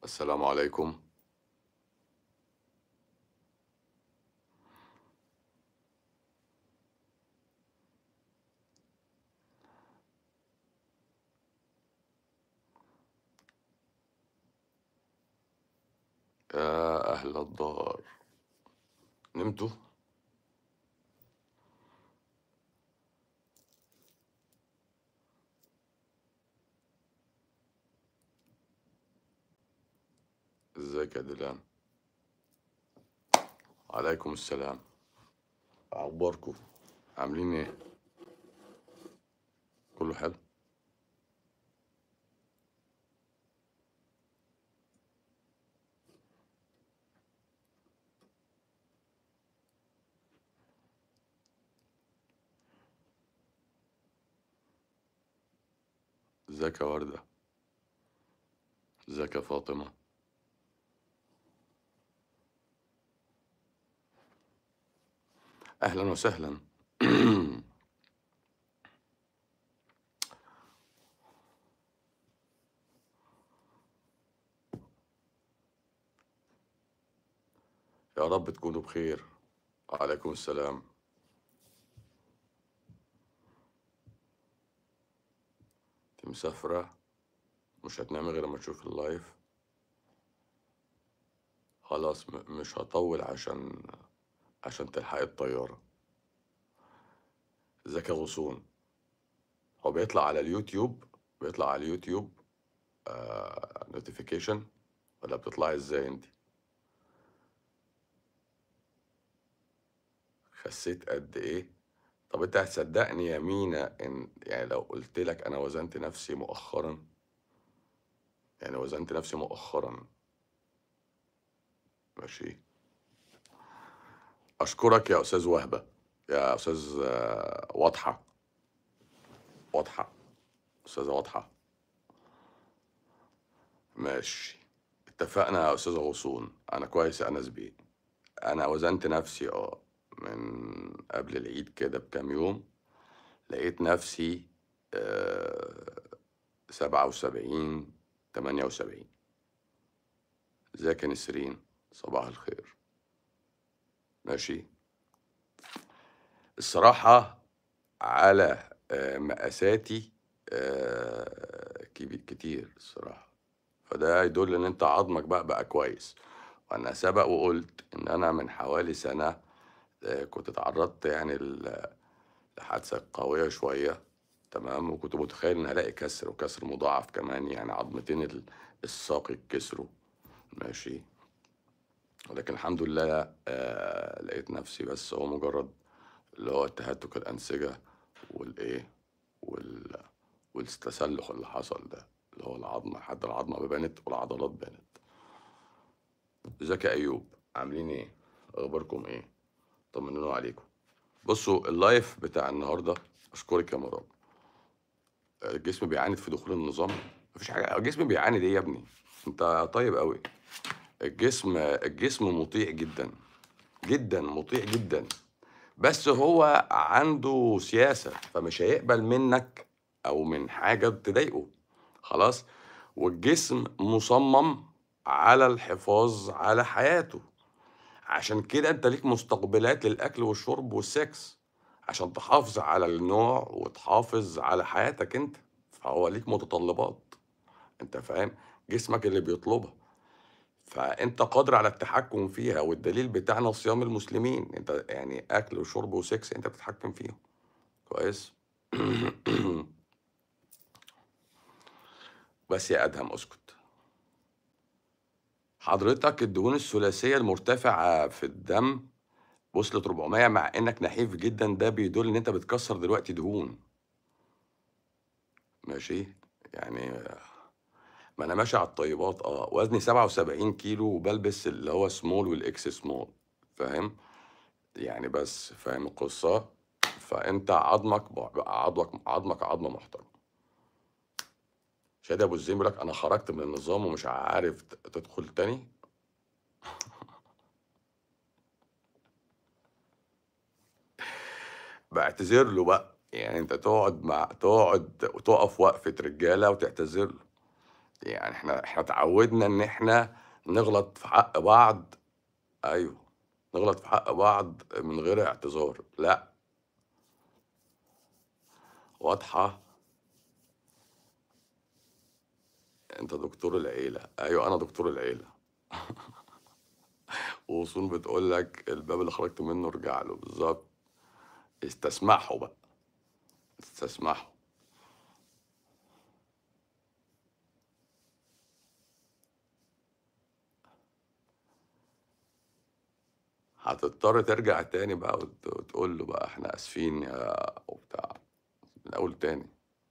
السلام عليكم يا أهل الدار نمتوا ازيك يا دلان عليكم السلام اخباركم عاملين ايه كله حلو ازيك يا وردة ازيك يا فاطمة اهلا وسهلا يا رب تكونوا بخير وعليكم السلام انت مسافرة مش هتنامي غير لما تشوف اللايف خلاص م- مش هطول عشان عشان تلحقي الطيارة ازيك يا غصون هو بيطلع على اليوتيوب بيطلع على اليوتيوب نوتيفيكيشن ولا بتطلعي ازاي انت خسيت قد ايه طب انت هتصدقني يا مينا ان يعني لو قلت لك انا وزنت نفسي مؤخرا يعني وزنت نفسي مؤخرا ماشي اشكرك يا استاذ وهبة يا استاذ آه، واضحة واضحة استاذة واضحة ماشي اتفقنا يا استاذ غصون انا كويس يا انس بيه انا وزنت نفسي اه من قبل العيد كده بكام يوم لقيت نفسي آه، سبعة وسبعين تمانية وسبعين ازيك يا نسرين صباح الخير ماشي الصراحة على آه، مقاساتي آه، كبير كتير الصراحة فده يدل ان انت عظمك بقى بقى كويس وانا سبق وقلت ان انا من حوالي سنة آه، كنت اتعرضت يعني ل- لحادثة قوية شوية تمام وكنت متخيل ان هلاقي كسر وكسر مضاعف كمان يعني عظمتين ال- الساق اتكسروا ماشي ولكن الحمد لله آه لقيت نفسي بس هو مجرد اللي هو تهتك الأنسجة والإيه وال والتسلخ اللي حصل ده اللي هو العظمة حتى العظمة بانت والعضلات بانت ازيك يا أيوب عاملين إيه؟ أخباركم إيه؟ طمنونوا عليكم بصوا اللايف بتاع النهاردة أشكرك يا مرام الجسم بيعاند في دخول النظام مفيش حاجة الجسم بيعاند إيه يا ابني؟ أنت طيب قوي الجسم الجسم مطيع جدا جدا مطيع جدا بس هو عنده سياسة فمش هيقبل منك أو من حاجة تضايقه خلاص والجسم مصمم على الحفاظ على حياته عشان كده انت ليك مستقبلات للأكل والشرب والسكس عشان تحافظ على النوع وتحافظ على حياتك انت فهو ليك متطلبات انت فاهم جسمك اللي بيطلبها فانت قادر على التحكم فيها والدليل بتاعنا صيام المسلمين انت يعني اكل وشرب وسكس انت بتتحكم فيهم كويس بس يا ادهم اسكت حضرتك الدهون الثلاثيه المرتفعه في الدم وصلت 400 مع انك نحيف جدا ده بيدل ان انت بتكسر دلوقتي دهون ماشي يعني ما انا ماشي على الطيبات اه وزني 77 كيلو وبلبس اللي هو سمول والاكس سمول فاهم يعني بس فاهم القصة فانت عظمك بقى عظمك عظمك عظمة محترمة شادي ابو الزين بيقول لك انا خرجت من النظام ومش عارف ت- تدخل تاني بعتذر له بقى يعني انت تقعد مع تقعد وتقف وقفة رجالة وتعتذر له يعني إحنا إحنا اتعودنا إن إحنا نغلط في حق بعض أيوه، نغلط في حق بعض من غير اعتذار، لأ. واضحة؟ أنت دكتور العيلة، أيوه أنا دكتور العيلة. وأصول بتقول لك الباب اللي خرجت منه ارجع له، بالضبط. استسمحه بقى. استسمحه. هتضطر ترجع تاني بقى وت وتقول له بقى إحنا آسفين يا وبتاع، من الأول تاني.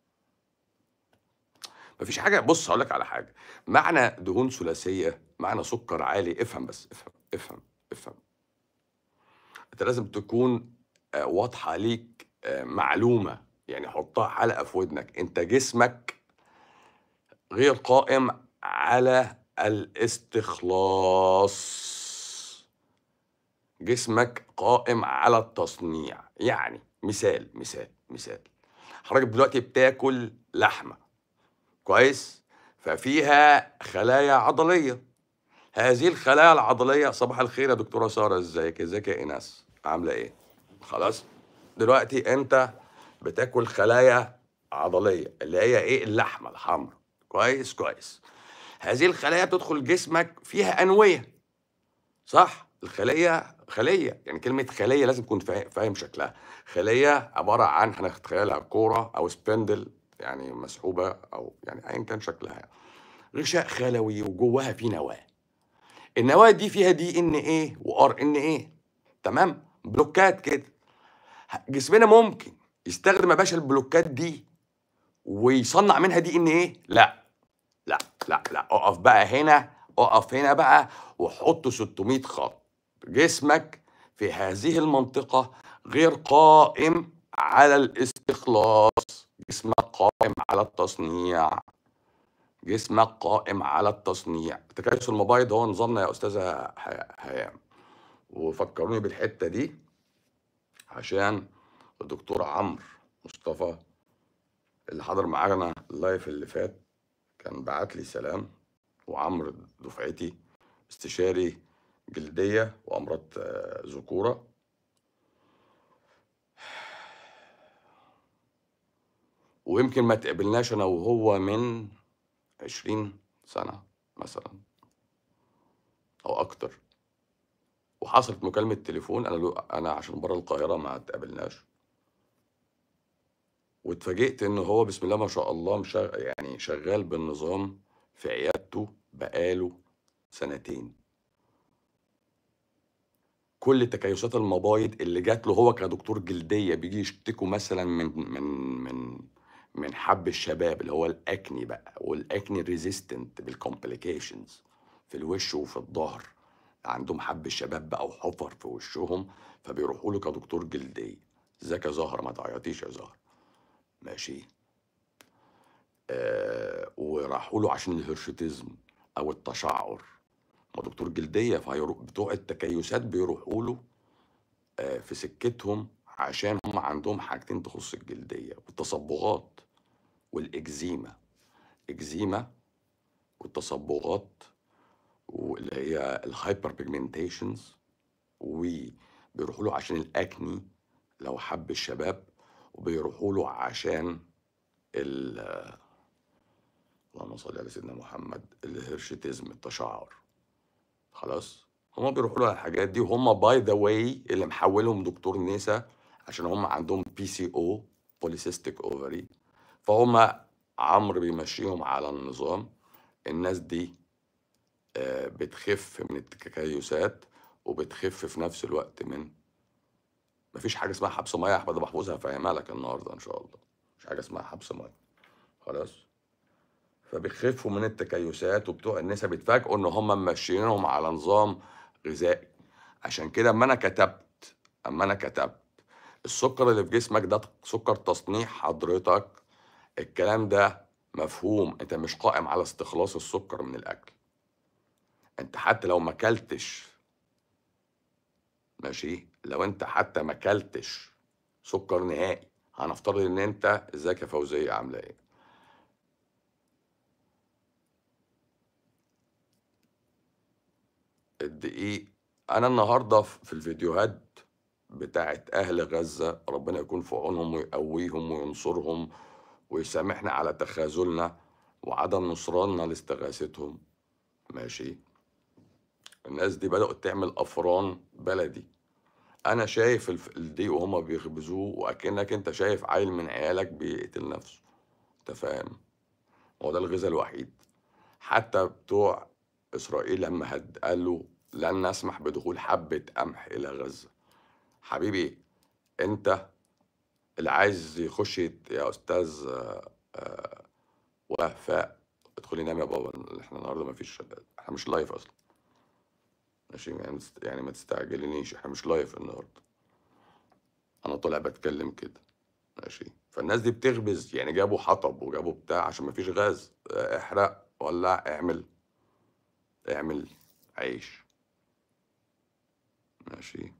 ما فيش حاجة بُص هاقول لك على حاجة، معنى دهون ثلاثية، معنى سُكّر عالي افهم بس، افهم، افهم، افهم. أنت لازم تكون آآ واضحة ليك آآ معلومة، يعني حُطّها حلقة في ودنك، أنت جسمك غير قائم على الاستخلاص. جسمك قائم على التصنيع، يعني مثال، مثال، مثال، حضرتك دلوقتي بتاكل لحمة، كويس؟ ففيها خلايا عضلية، هذه الخلايا العضلية صباح الخير يا دكتورة سارة إزيِك؟ إزيِك يا إيناس، عاملة إيه؟ خلاص؟ دلوقتي أنت بتاكل خلايا عضلية اللي هي إيه، اللحمة الحمرا، كويس، كويس. هذه الخلايا بتدخل جسمك فيها أنوية، صح؟ الخلية خلية، يعني كلمة خلية لازم تكون فا فاهم شكلها، خلية عبارة عن هنتخيلها كورة أو spindle يعني مسحوبة أو يعني أيًا كان شكلها يعني، غشاء خلوي وجواها فيه نواة. النواة دي فيها DNA وRNA تمام؟ بلوكات كده. ه جسمنا ممكن يستخدم يا باشا البلوكات دي ويصنّع منها DNA؟ لأ، لأ، لأ، لأ، أقف بقى هنا، أقف هنا بقى وحُط 600 خط. جسمك في هذه المنطقة غير قائم على الاستخلاص، جسمك قائم على التصنيع. جسمك قائم على التصنيع. تكيس المبايض هو نظامنا يا أستاذة ح هيام، وفكّروني بالحتّة دي عشان الدكتور عمرو مصطفى اللي حضر معانا الlive اللي فات كان بعت لي سلام، وعمرو دفعتي استشاري جلدية وأمراض ذكورة. ويمكن ما اتقابلناش أنا وهو من 20 سنة مثلًا. أو أكتر. وحصلت مكالمة تليفون أنا له أنا عشان برّه القاهرة ما اتقابلناش. واتفاجئت إن هو بسم الله ما شاء الله مش يعني شغال بالنظام في عيادته بقى له سنتين. كل تكيسات المبايض اللي جات له هو كدكتور جلدية بييجي يشتكوا مثلًا من من من من حَب الشباب اللي هو الأكني بقى والأكني resistant بالcomplications في الوش وفي الضهر، عندهم حَب الشباب بقى وحُفَر في وشّهم، فبيروحوا له كدكتور جلدية. إزيك يا زهرة ما تعيطيش يا زهرة. ماشي؟ آآ وراحوا له عشان الهرشوتيزم أو التشعُّر. ما دكتور جلدية فهيرو بتوع التكيسات بيروحوا له آآ في سكتهم عشان هم عندهم حاجتين تخُص الجلدية والتصبغات والإكزيما. إكزيما والتصبغات واللي هي الhyperpigmentations وبيروحوا له عشان الأكني لو حَب الشباب، وبيروحوا له عشان ال اللهم صل على سيدنا محمد، الهرشوتيزم التشعُّر. خلاص؟ هم بيروحوا له على الحاجات دي وهم by the way اللي محوّلهم دكتور نسا عشان هم عندهم PCO polycystic ovary فهم عمرو بيمشّيهم على النظام، الناس دي آآ بتخِف من التكيسات وبتخِف في نفس الوقت من ما فيش حاجة اسمها حبس مَيّة يا أحمد محفوظ هافهّمها لك النهارده إن شاء الله، ما فيش حاجة اسمها حبس مَيّة. خلاص؟ فبيخفّوا من التكيسات وبتوع النسا بيتفاجئوا إن هم ممشّيينهم على نظام غذائي. عشان كده أمّا أنا كتبت أمّا أنا كتبت السُكّر اللي في جسمك ده سُكّر تصنيع حضرتك، الكلام ده مفهوم، أنت مش قائم على استخلاص السُكّر من الأكل. أنت حتى لو ما كلتش ماشي؟ لو أنت حتى ما كلتش سُكّر نهائي، هنفترض إن أنت إزيك يا فوزية عاملة إيه؟ الدقيق أنا النهارده ف في الفيديوهات بتاعة أهل غزة ربنا يكون في عونهم ويقويهم وينصرهم ويسامحنا على تخاذلنا وعدم نصراننا لاستغاثتهم ماشي الناس دي بدأت تعمل أفران بلدي أنا شايف الف- الدقيق وهما بيخبزوه وأكنك أنت شايف عيل من عيالك بيقتل نفسه أنت فاهم هو ده الغذاء الوحيد حتى بتوع إسرائيل لما هد قالوا لن نسمح بدخول حبة قمح إلى غزة حبيبي أنت اللي عايز يخش يت- يا أستاذ آه، آه، وفاء ادخلي نام يا بابا احنا النهارده مفيش احنا مش لايف أصلا ماشي يعني ما تست- يعني ما تستعجلنيش احنا مش لايف النهارده أنا طالع بتكلم كده ماشي فالناس دي بتخبز يعني جابوا حطب وجابوا بتاع عشان مفيش غاز آه، احرق ولع اعمل اعمل عيش ماشي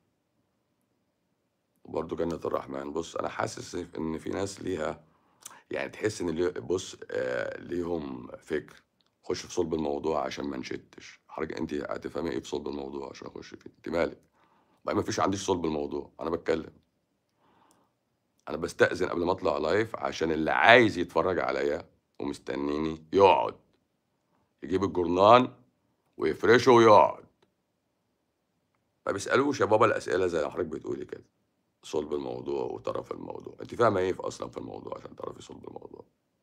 وبرضه جنة الرحمن بص انا حاسس ان في ناس ليها يعني تحس ان ليه بص آه ليهم فكر خش في صلب الموضوع عشان ما نشتش حضرتك انت هتفهمي ايه في صلب الموضوع عشان اخش فيه انت مالك بقى ما فيش عنديش صلب الموضوع انا بتكلم انا بستأذن قبل ما اطلع لايف عشان اللي عايز يتفرج عليا ومستنيني يقعد يجيب الجورنان ويفرشه ويقعد ما بيسألوش يا بابا الأسئلة زي ما حضرتك بتقولي كده صلب الموضوع وطرف الموضوع انت فاهمة ايه في اصلا في الموضوع عشان تعرفي صلب الموضوع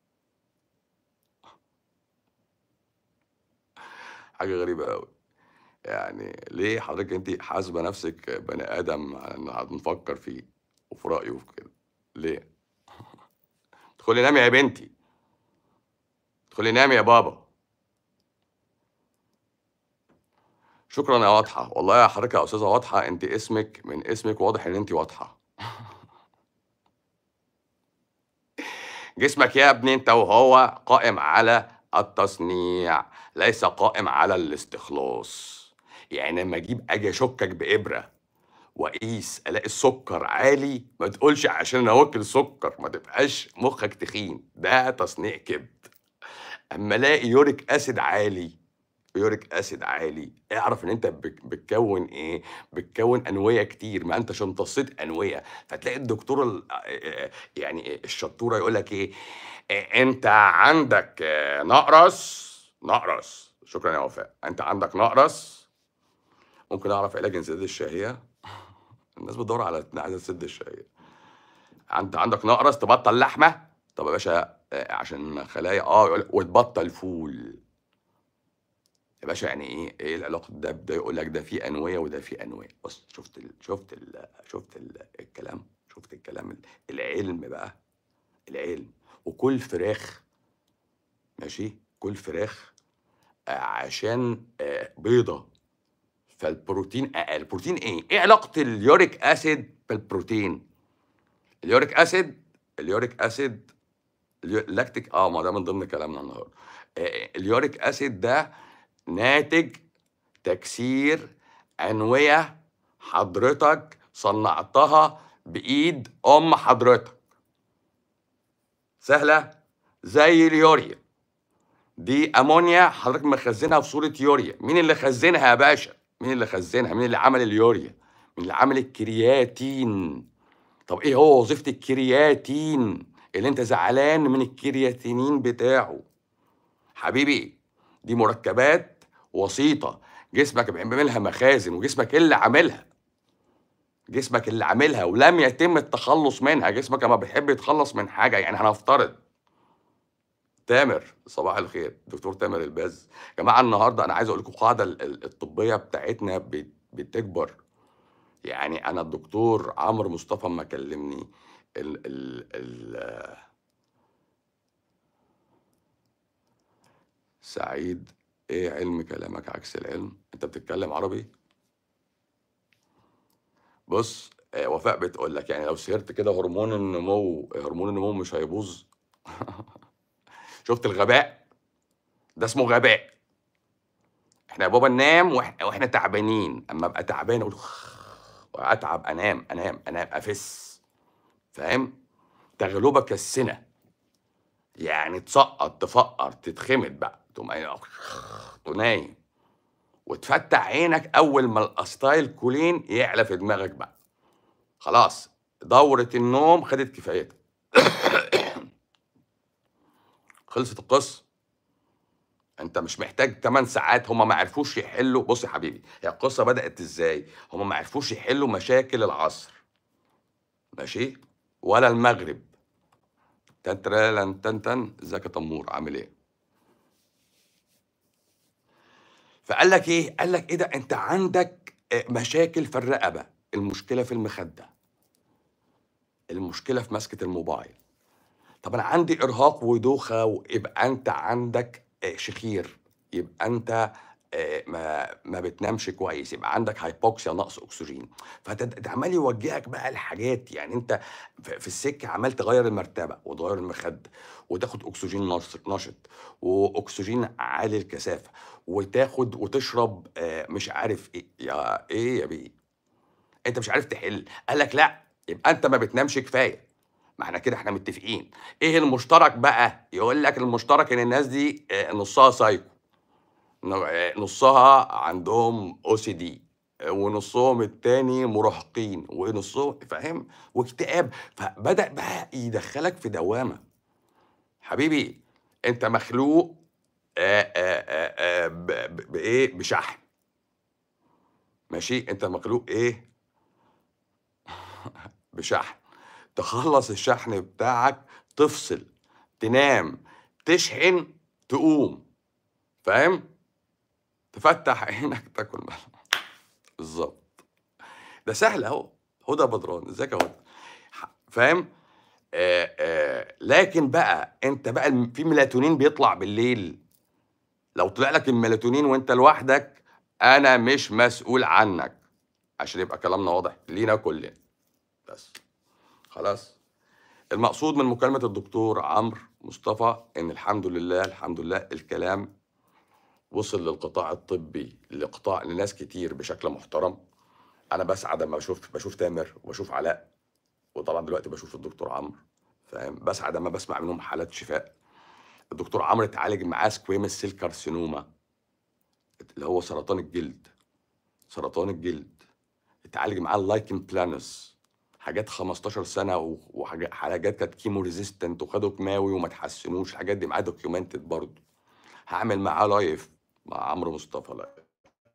حاجة غريبة قوي يعني ليه حضرتك انت حاسبة نفسك بني آدم هنفكر فيه وفي رأيه وفي كده ليه ادخلي نامي يا بنتي ادخلي نامي يا بابا شكرا يا واضحة والله يا حضرتك يا أستاذة واضحة انت اسمك من اسمك واضح ان انت واضحة جسمك يا ابني انت وهو قائم على التصنيع ليس قائم على الاستخلاص يعني لما اجيب اجي اشكك بابره واقيس الاقي السكر عالي ما تقولش عشان انا واكل سكر ما تبقاش مخك تخين ده تصنيع كبد اما الاقي يوريك اسيد عالي يوريك اسيد عالي اعرف ان انت بك- بتكون ايه بتكون انويه كتير ما انتش امتصيت انويه فتلاقي الدكتور ال- يعني الشطوره يقول لك ايه إيه، انت عندك آه، نقرس نقرس شكرا يا وفاء انت عندك نقرس ممكن اعرف علاج انسداد الشهيه الناس بتدور على عايزه تسد الشهيه انت عندك نقرس تبطل لحمه طب يا باشا آه، عشان خلايا اه يقول وتبطل فول يا باشا يعني ايه ايه العلاقه ده بده يقول لك ده في انويه وده في انويه بص شفت ال شفت ال شفت ال الكلام شفت الكلام ال- العلم بقى العلم وكل فراخ ماشي كل فراخ آه، عشان آه، بيضه فالبروتين اقل البروتين ايه ايه علاقه اليوريك اسيد بالبروتين اليوريك اسيد اليوريك اسيد اليو- اللاكتيك اه ما ده من ضمن كلامنا النهارده آه، اليوريك اسيد ده ناتج تكسير أنوية حضرتك صنعتها بإيد أم حضرتك سهلة زي اليوريا دي أمونيا حضرتك مخزنها في صورة يوريا مين اللي خزنها يا باشا مين اللي خزنها مين اللي عمل اليوريا مين اللي عمل الكرياتين طب ايه هو وظيفة الكرياتين اللي انت زعلان من الكرياتينين بتاعه حبيبي دي مركبات وسيطة جسمك بيعملها مخازن وجسمك اللي عاملها جسمك اللي عاملها ولم يتم التخلص منها جسمك لما بيحب يتخلص من حاجة يعني هنفترض تامر صباح الخير دكتور تامر الباز يا جماعة النهاردة أنا عايز أقول لكم القاعدة ال- ال- الطبية بتاعتنا بت- بتكبر يعني أنا الدكتور عمرو مصطفى ما كلمني ال ال ال سعيد ايه علم كلامك عكس العلم انت بتتكلم عربي بص آه، وفاء بتقول لك يعني لو سهرت كده هرمون النمو هرمون النمو مش هيبوظ شفت الغباء ده اسمه غباء احنا يا بابا ننام واحنا, واحنا تعبانين اما ابقى تعبان اقول واتعب انام انام انام افس فاهم تغلبك السنه يعني تسقط تفقر تتخمد بقى تقوم قايل تنايم وتفتح عينك اول ما الاستايل كولين يعلى في دماغك بقى خلاص دورة النوم خدت كفايتها خلصت القصة انت مش محتاج 8 ساعات هما ما عرفوش يحلوا بص يا حبيبي هي القصة بدأت ازاي هما ما عرفوش يحلوا مشاكل العصر ماشي ولا المغرب تن ترالن تن تن ازيك يا تمور عامل ايه فقال لك ايه قال لك ايه ده انت عندك آه، مشاكل في الرقبه المشكله في المخده المشكله في مسكه الموبايل طب انا عندي ارهاق ودوخه ويبقى انت عندك آه، شخير يبقى انت آه، ما ما بتنامش كويس يبقى عندك هايبوكسيا نقص اكسجين فانت عمال يوجهك بقى الحاجات يعني انت في في السكه عمال تغير المرتبه وتغير المخده وتاخد اكسجين نشط نشط واكسجين عالي الكثافه وتاخد وتشرب آه، مش عارف ايه يا ايه يا بيه انت مش عارف تحل قال لك لا يبقى انت ما بتنامش كفايه ما احنا كده احنا متفقين ايه المشترك بقى يقول لك المشترك ان الناس دي آه، نصها سايكو ن- نصها عندهم او سي دي ونصهم التاني مراهقين ونصهم فاهم واكتئاب فبدأ بقى يدخلك في دوامة حبيبي انت مخلوق آه، آه، آه، آه، ب- ب- بايه بشحن ماشي انت مخلوق ايه بشحن تخلص الشحن بتاعك تفصل تنام تشحن تقوم فاهم تفتح عينك تاكل ملح بالظبط ده سهل اهو هدى بدران ازيك يا هدى ح- فاهم آه آه لكن بقى انت بقى الم- في ميلاتونين بيطلع بالليل لو طلع لك الميلاتونين وانت لوحدك انا مش مسؤول عنك عشان يبقى كلامنا واضح لينا كلنا بس خلاص المقصود من مكالمة الدكتور عمرو مصطفى ان الحمد لله الحمد لله الكلام وصل للقطاع الطبي لقطاع لناس كتير بشكل محترم انا بسعد لما بشوف بشوف تامر وبشوف علاء وطبعا دلوقتي بشوف الدكتور عمرو فاهم بسعد لما بسمع منهم حالات شفاء الدكتور عمرو اتعالج معاه سكويمس سيل كارسينوما اللي هو سرطان الجلد سرطان الجلد اتعالج معاه اللايكن بلانس حاجات 15 سنه و- وحاجات حاجات كانت كيمو ريزيستنت وخدوا كيماوي وما تحسنوش الحاجات دي معاه دوكيومنتد برضه هعمل معاه لايف مع عمرو مصطفى لايف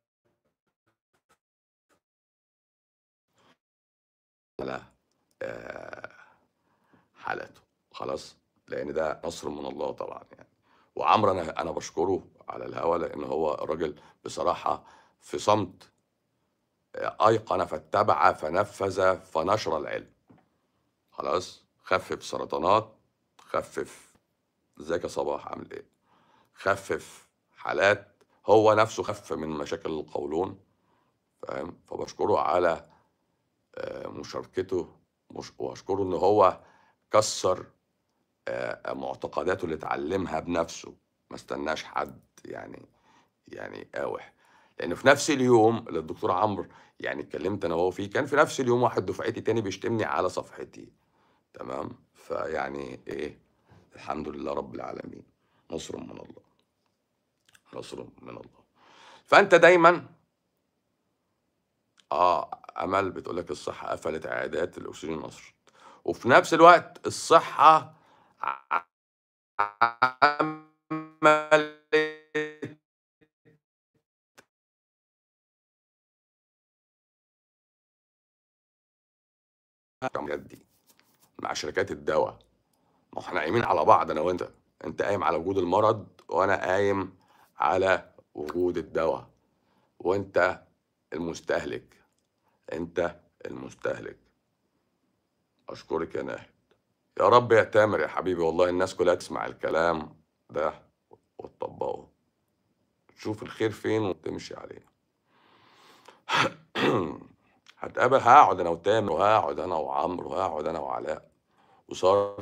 على آه، حالته خلاص لان ده نصر من الله طبعا يعني وعمرو انا انا بشكره على الهوا لان هو راجل بصراحه في صمت آه، ايقن فاتبع فنفذ فنشر العلم خلاص خفف سرطانات خفف ازيك يا صباح عامل ايه خفف حالات هو نفسه خف من مشاكل القولون فاهم فبشكره على آه، مشاركته مش واشكره ان هو كسر آه، معتقداته اللي اتعلمها بنفسه ما استناش حد يعني يعني قاوح لان في نفس اليوم اللي الدكتور عمرو يعني اتكلمت انا وهو فيه كان في نفس اليوم واحد دفعتي تاني بيشتمني على صفحتي تمام فيعني ايه الحمد لله رب العالمين نصر من الله نصر من الله فانت دايما اه امل بتقول لك الصحه قفلت عيادات الاكسجين نشط وفي نفس الوقت الصحه عملت الحاجات دي مع شركات الدواء ما هو احنا قايمين على بعض انا وانت انت قايم على وجود المرض وانا قايم على وجود الدواء وانت المستهلك انت المستهلك اشكرك يا ناهد يا رب يا تامر يا حبيبي والله الناس كلها تسمع الكلام ده وتطبقه تشوف الخير فين وتمشي عليه هتقابل هقعد انا وتامر وهقعد انا وعمرو وهقعد انا وعلاء وساره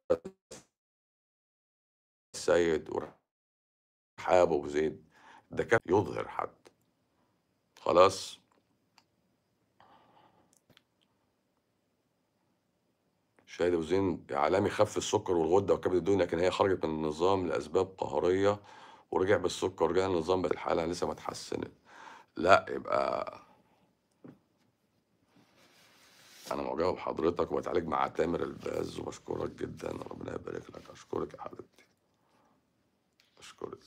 السيد ورحاب ابو زيد ده كان يظهر حد خلاص شاهد ابو زين عالمي خف السكر والغده وكبد الدهون لكن هي خرجت من النظام لاسباب قهريه ورجع بالسكر ورجع النظام بس الحاله لسه ما اتحسنت لأ يبقى أنا مجاوب حضرتك وباتعالج مع تامر الباز وباشكرك جدًا، ربنا يبارك لك، أشكرِك يا حبيبتي. أشكرِك.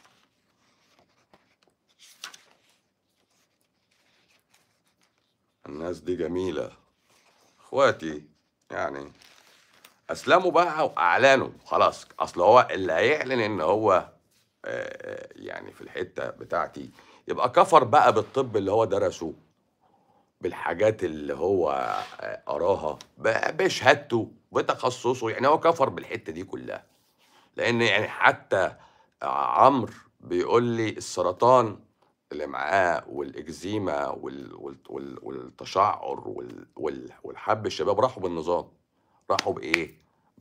الناس دي جميلة، إخواتي يعني أسلموا بقى وأعلنوا خلاص، أصل هو اللي هيعلن إن هو آآ يعني في الحتة بتاعتي يبقى كفر بقى بالطب اللي هو درسه، بالحاجات اللي هو آآ قراها، ب بشهادته، بتخصصه، يعني هو كفر بالحتة دي كلها، لإن يعني حتى عمرو بيقول لي السرطان اللي معاه والإكزيما وال وال وال والتشعُّر وال وال والحب الشباب راحوا بالنظام، راحوا بإيه؟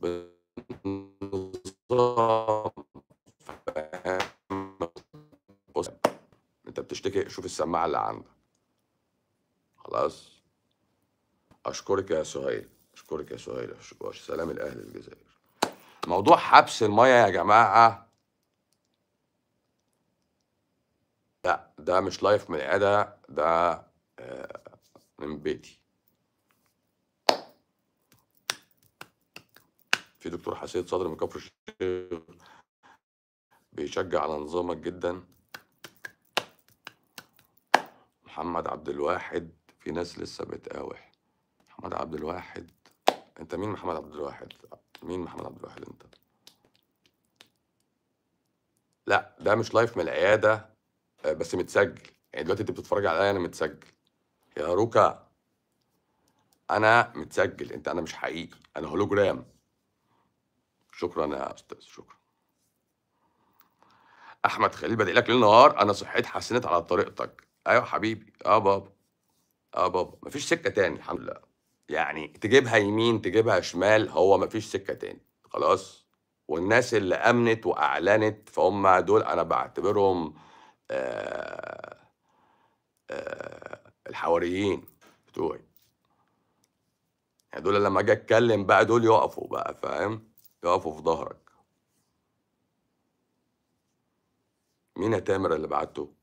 بالنظام فاهم؟ بُص أنت بتشتكي شوف السماعة اللي عندك. خلاص؟ أشكرِك يا سهيل، أشكرِك يا سهيل، أش سلام لأهل الجزائر. موضوع حبس المَيّة يا جماعة لأ، ده مش live من العيادة، ده آآ من بيتي. في دكتور حساسية صدر من كفر الشيخ بيشجّع على نظامك جدًا. محمد عبد الواحد، في ناس لسه بتقاوح. محمد عبد الواحد، أنت مين محمد عبد الواحد؟ مين محمد عبد الواحد أنت؟ لأ، ده مش live من العيادة آآ بس متسجّل، يعني دلوقتي أنتِ بتتفرّجي عليّا أنا متسجّل. يا رُكا أنا متسجّل، أنت أنا مش حقيقي، أنا hologram. شكرًا يا أستاذ، شكرًا. أحمد خليل بادعي لك ليل نهار، أنا صحّتي اتحسنت على طريقتك. أيوه حبيبي، آه بابا، آه بابا، ما فيش سِكّة تاني الحمد لله. يعني تجيبها يمين، تجيبها شمال، هو ما فيش سِكّة تاني، خلاص؟ والناس اللي آمنت وأعلنت، فهُم دول أنا باعتبرهم آآ آآ الحواريين بتوعي. يعني دول لمّا آجي أتكلّم بقى دول يُقفوا بقى فاهم؟ يُقفوا في ضهرك. مين يا تامر اللي بعتّه؟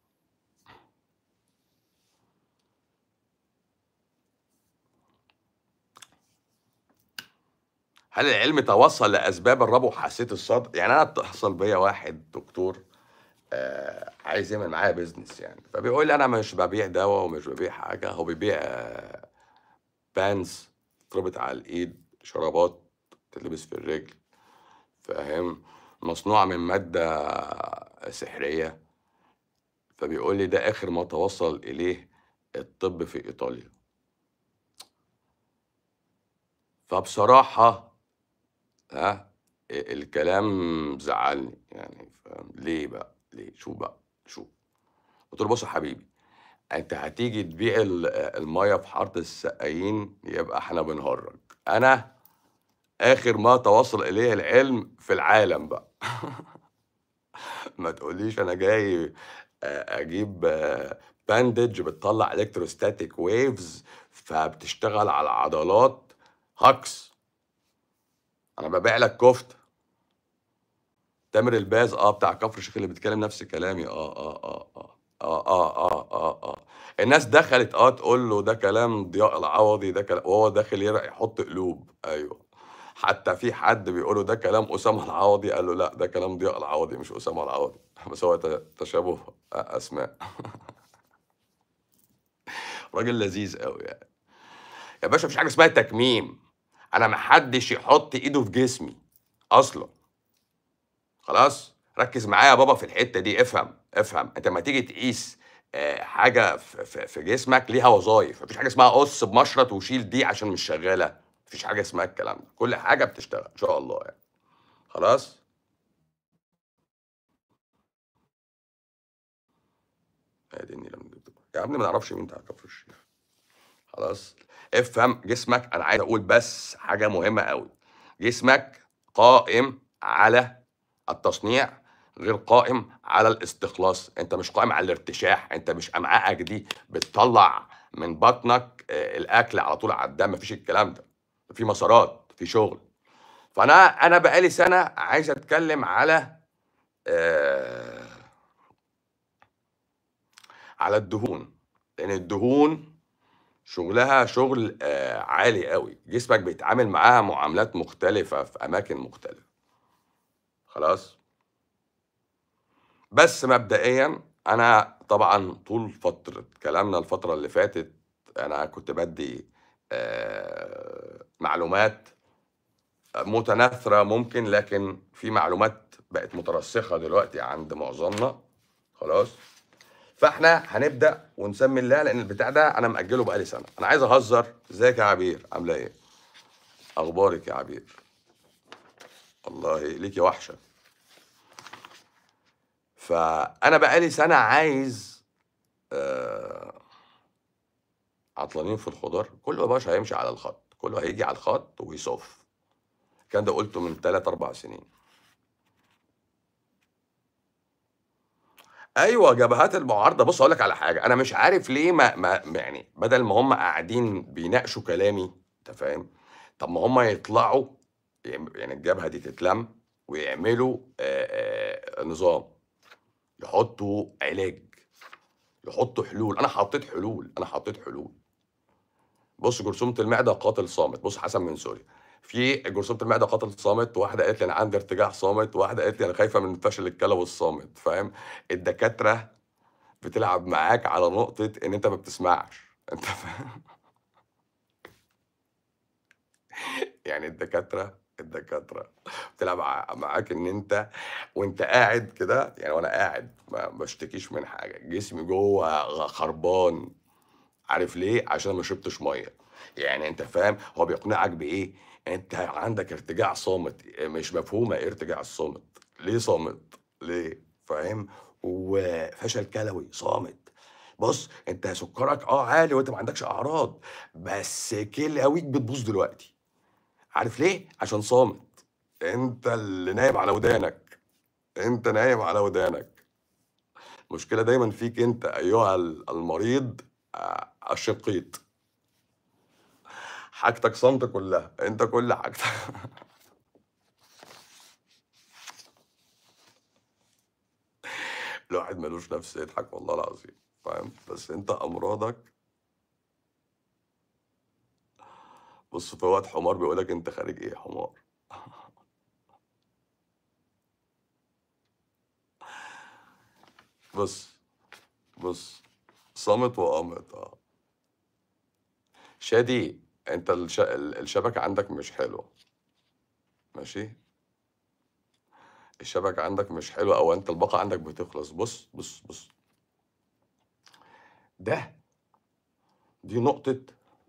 هل العلم توصّل لأسباب الربو وحساسية الصدر؟ يعني أنا اتصل بيّا واحد دكتور آآ عايز يعمل معايا business يعني، فبيقول لي: "أنا مش بابيع دوا ومش بابيع حاجة، هو بيبيع pants تتربط على الإيد، شرابات تتلبس في الرجل." فاهم؟ مصنوعة من مادة سحرية. فبيقول لي: "ده آخر ما توصّل إليه الطب في إيطاليا." فبصراحة ها، آآ الكلام زعّلني يعني فاهم؟ ليه بقى، ليه؟ شوف بقى، شوف. قُلت له: "بُص يا حبيبي، أنت هتيجي تبيع ال المَيّة في حارة السقايين يبقى إحنا بنهرّج. أنا آخر ما توصّل إليه العلم في العالم بقى." ما تقوليش أنا جاي آآ أجيب bandage بتطلّع electrostatic waves فبتشتغل على العضلات، هجص. أنا بابيع لك كُفتة. تامر الباز آه، بتاع كفر الشيخ اللي بيتكلّم نفس كلامي آه، آه، آه، آه. آه، آه، آه، آه، آه. الناس دخلت آه تقول له ده كلام ضياء العوضي، ده كلا وهو داخل ير يحُط قلوب، أيوه. حتى في حد بيقول له ده كلام أسامة العوضي، قال له: "لأ، ده كلام ضياء العوضي مش أسامة العوضي." بس هو ت تشابه أ أسماء. راجل لذيذ أوي يعني. يا باشا ما فيش حاجة اسمها تكميم، أنا ما حدّش يحُط إيده في جسمي أصلًا. خلاص؟ ركّز معايا يا بابا في الحتة دي، افهم، افهم. أنت أمّا تيجي تقيس آآ حاجة في في في جسمك ليها وظايف، ما فيش حاجة اسمها قُص بمشرط وشيل دي عشان مش شغّالة، ما فيش حاجة اسمها الكلام ده، كل حاجة بتشتغل إن شاء الله يعني. خلاص؟ ادي النيلة من الدكتور. يا ابني ما نعرفش مين بتاع كفر الشيخ. خلاص؟ افهم جسمك أنا عايز أقول بس حاجة مهمة أوي، جسمك قائم على التصنيع، غير قائم على الاستخلاص، أنت مش قائم على الارتشاح، أنت مش أمعائك دي بتطلّع من بطنك آآ الأكل على طول على الدم، ما فيش الكلام ده. في مسارات، في شغل. فأنا أنا بقى لي سَنة عايز أتكلّم على آآ على الدهون لان الدهون شغلها شغل آه عالي قوي جسمك بيتعامل معاها معاملات مختلفة في أماكن مختلفة خلاص بس مبدئيا أنا طبعا طول فترة كلامنا الفترة اللي فاتت أنا كنت بدي آه معلومات متناثرة ممكن لكن في معلومات بقت مترسخة دلوقتي عند معظمنا خلاص فاحنا هنبدا ونسمي الله لان البتاع ده انا مأجله بقالي سنه انا عايز اهزر ازيك يا عبير عامله ايه اخبارك يا عبير والله ليكي وحشه فانا بقالي سنه عايز آه عطلانين في الخضار كل باشا هيمشي على الخط كله هيجي على الخط ويصف كان ده قلته من 3 4 سنين ايوه جبهات المعارضه بص اقول لك على حاجه انا مش عارف ليه ما, ما يعني بدل ما هم قاعدين بيناقشوا كلامي انت فاهم طب ما هم يطلعوا يعني الجبهه دي تتلم ويعملوا آآ آآ نظام يحطوا علاج يحطوا حلول انا حطيت حلول انا حطيت حلول بص جرثومه المعده قاتل صامت بص حسن من سوريا في جرثومه المعده قاتل صامت واحده قالت لي انا عندي ارتجاع صامت واحده قالت لي انا خايفه من فشل الكلى والصامت فاهم الدكاتره بتلعب معاك على نقطه ان انت ما بتسمعش انت فاهم يعني الدكاتره الدكاتره بتلعب ع- معاك ان انت وانت قاعد كده يعني وانا قاعد ما بشتكيش من حاجه جسمي جوه غ- خربان عارف ليه عشان ما شربتش ميه يعني انت فاهم هو بيقنعك بايه انت عندك ارتجاع صامت مش مفهومه ايه ارتجاع الصامت ليه صامت ليه فاهم وفشل كلوي صامت بص انت سكرك اه عالي وانت ما عندكش اعراض بس كلويك بتبوظ دلوقتي عارف ليه عشان صامت انت اللي نايم على ودانك انت نايم على ودانك المشكله دايما فيك انت ايها المريض آه، الشقيط حاجتك صمت كلها انت كل حاجتك الواحد ملوش نفس يضحك والله العظيم فاهم بس انت امراضك بص في وقت حمار بيقولك انت خارج ايه حمار بص بص صامت وقامت اه شادي انت الش... ال- الشبكة عندك مش حلوة ماشي الشبكة عندك مش حلوة او انت الباقة عندك بتخلص بص بص بص ده دي نقطة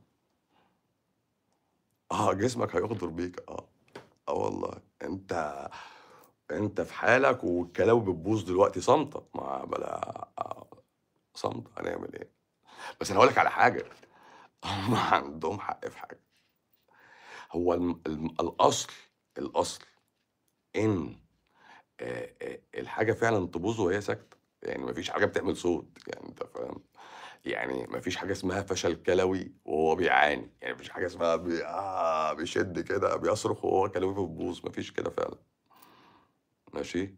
اه جسمك هيغدر بيك اه اه والله انت انت في حالك والكلاوي بتبوظ دلوقتي صامتة ما بلا آه، صامتة هنعمل ايه بس انا هقول لك على حاجة هم عندهم حق في حاجة هو الم... الم... الاصل الاصل ان آه، آه، الحاجة فعلا تبوظ وهي ساكتة يعني مفيش حاجة بتعمل صوت يعني انت فاهم يعني مفيش حاجة اسمها فشل كلوي وهو بيعاني يعني مفيش حاجة اسمها بي... آه بيشد كده بيصرخ وهو كلوي بتبوظ مفيش كده فعلا ماشي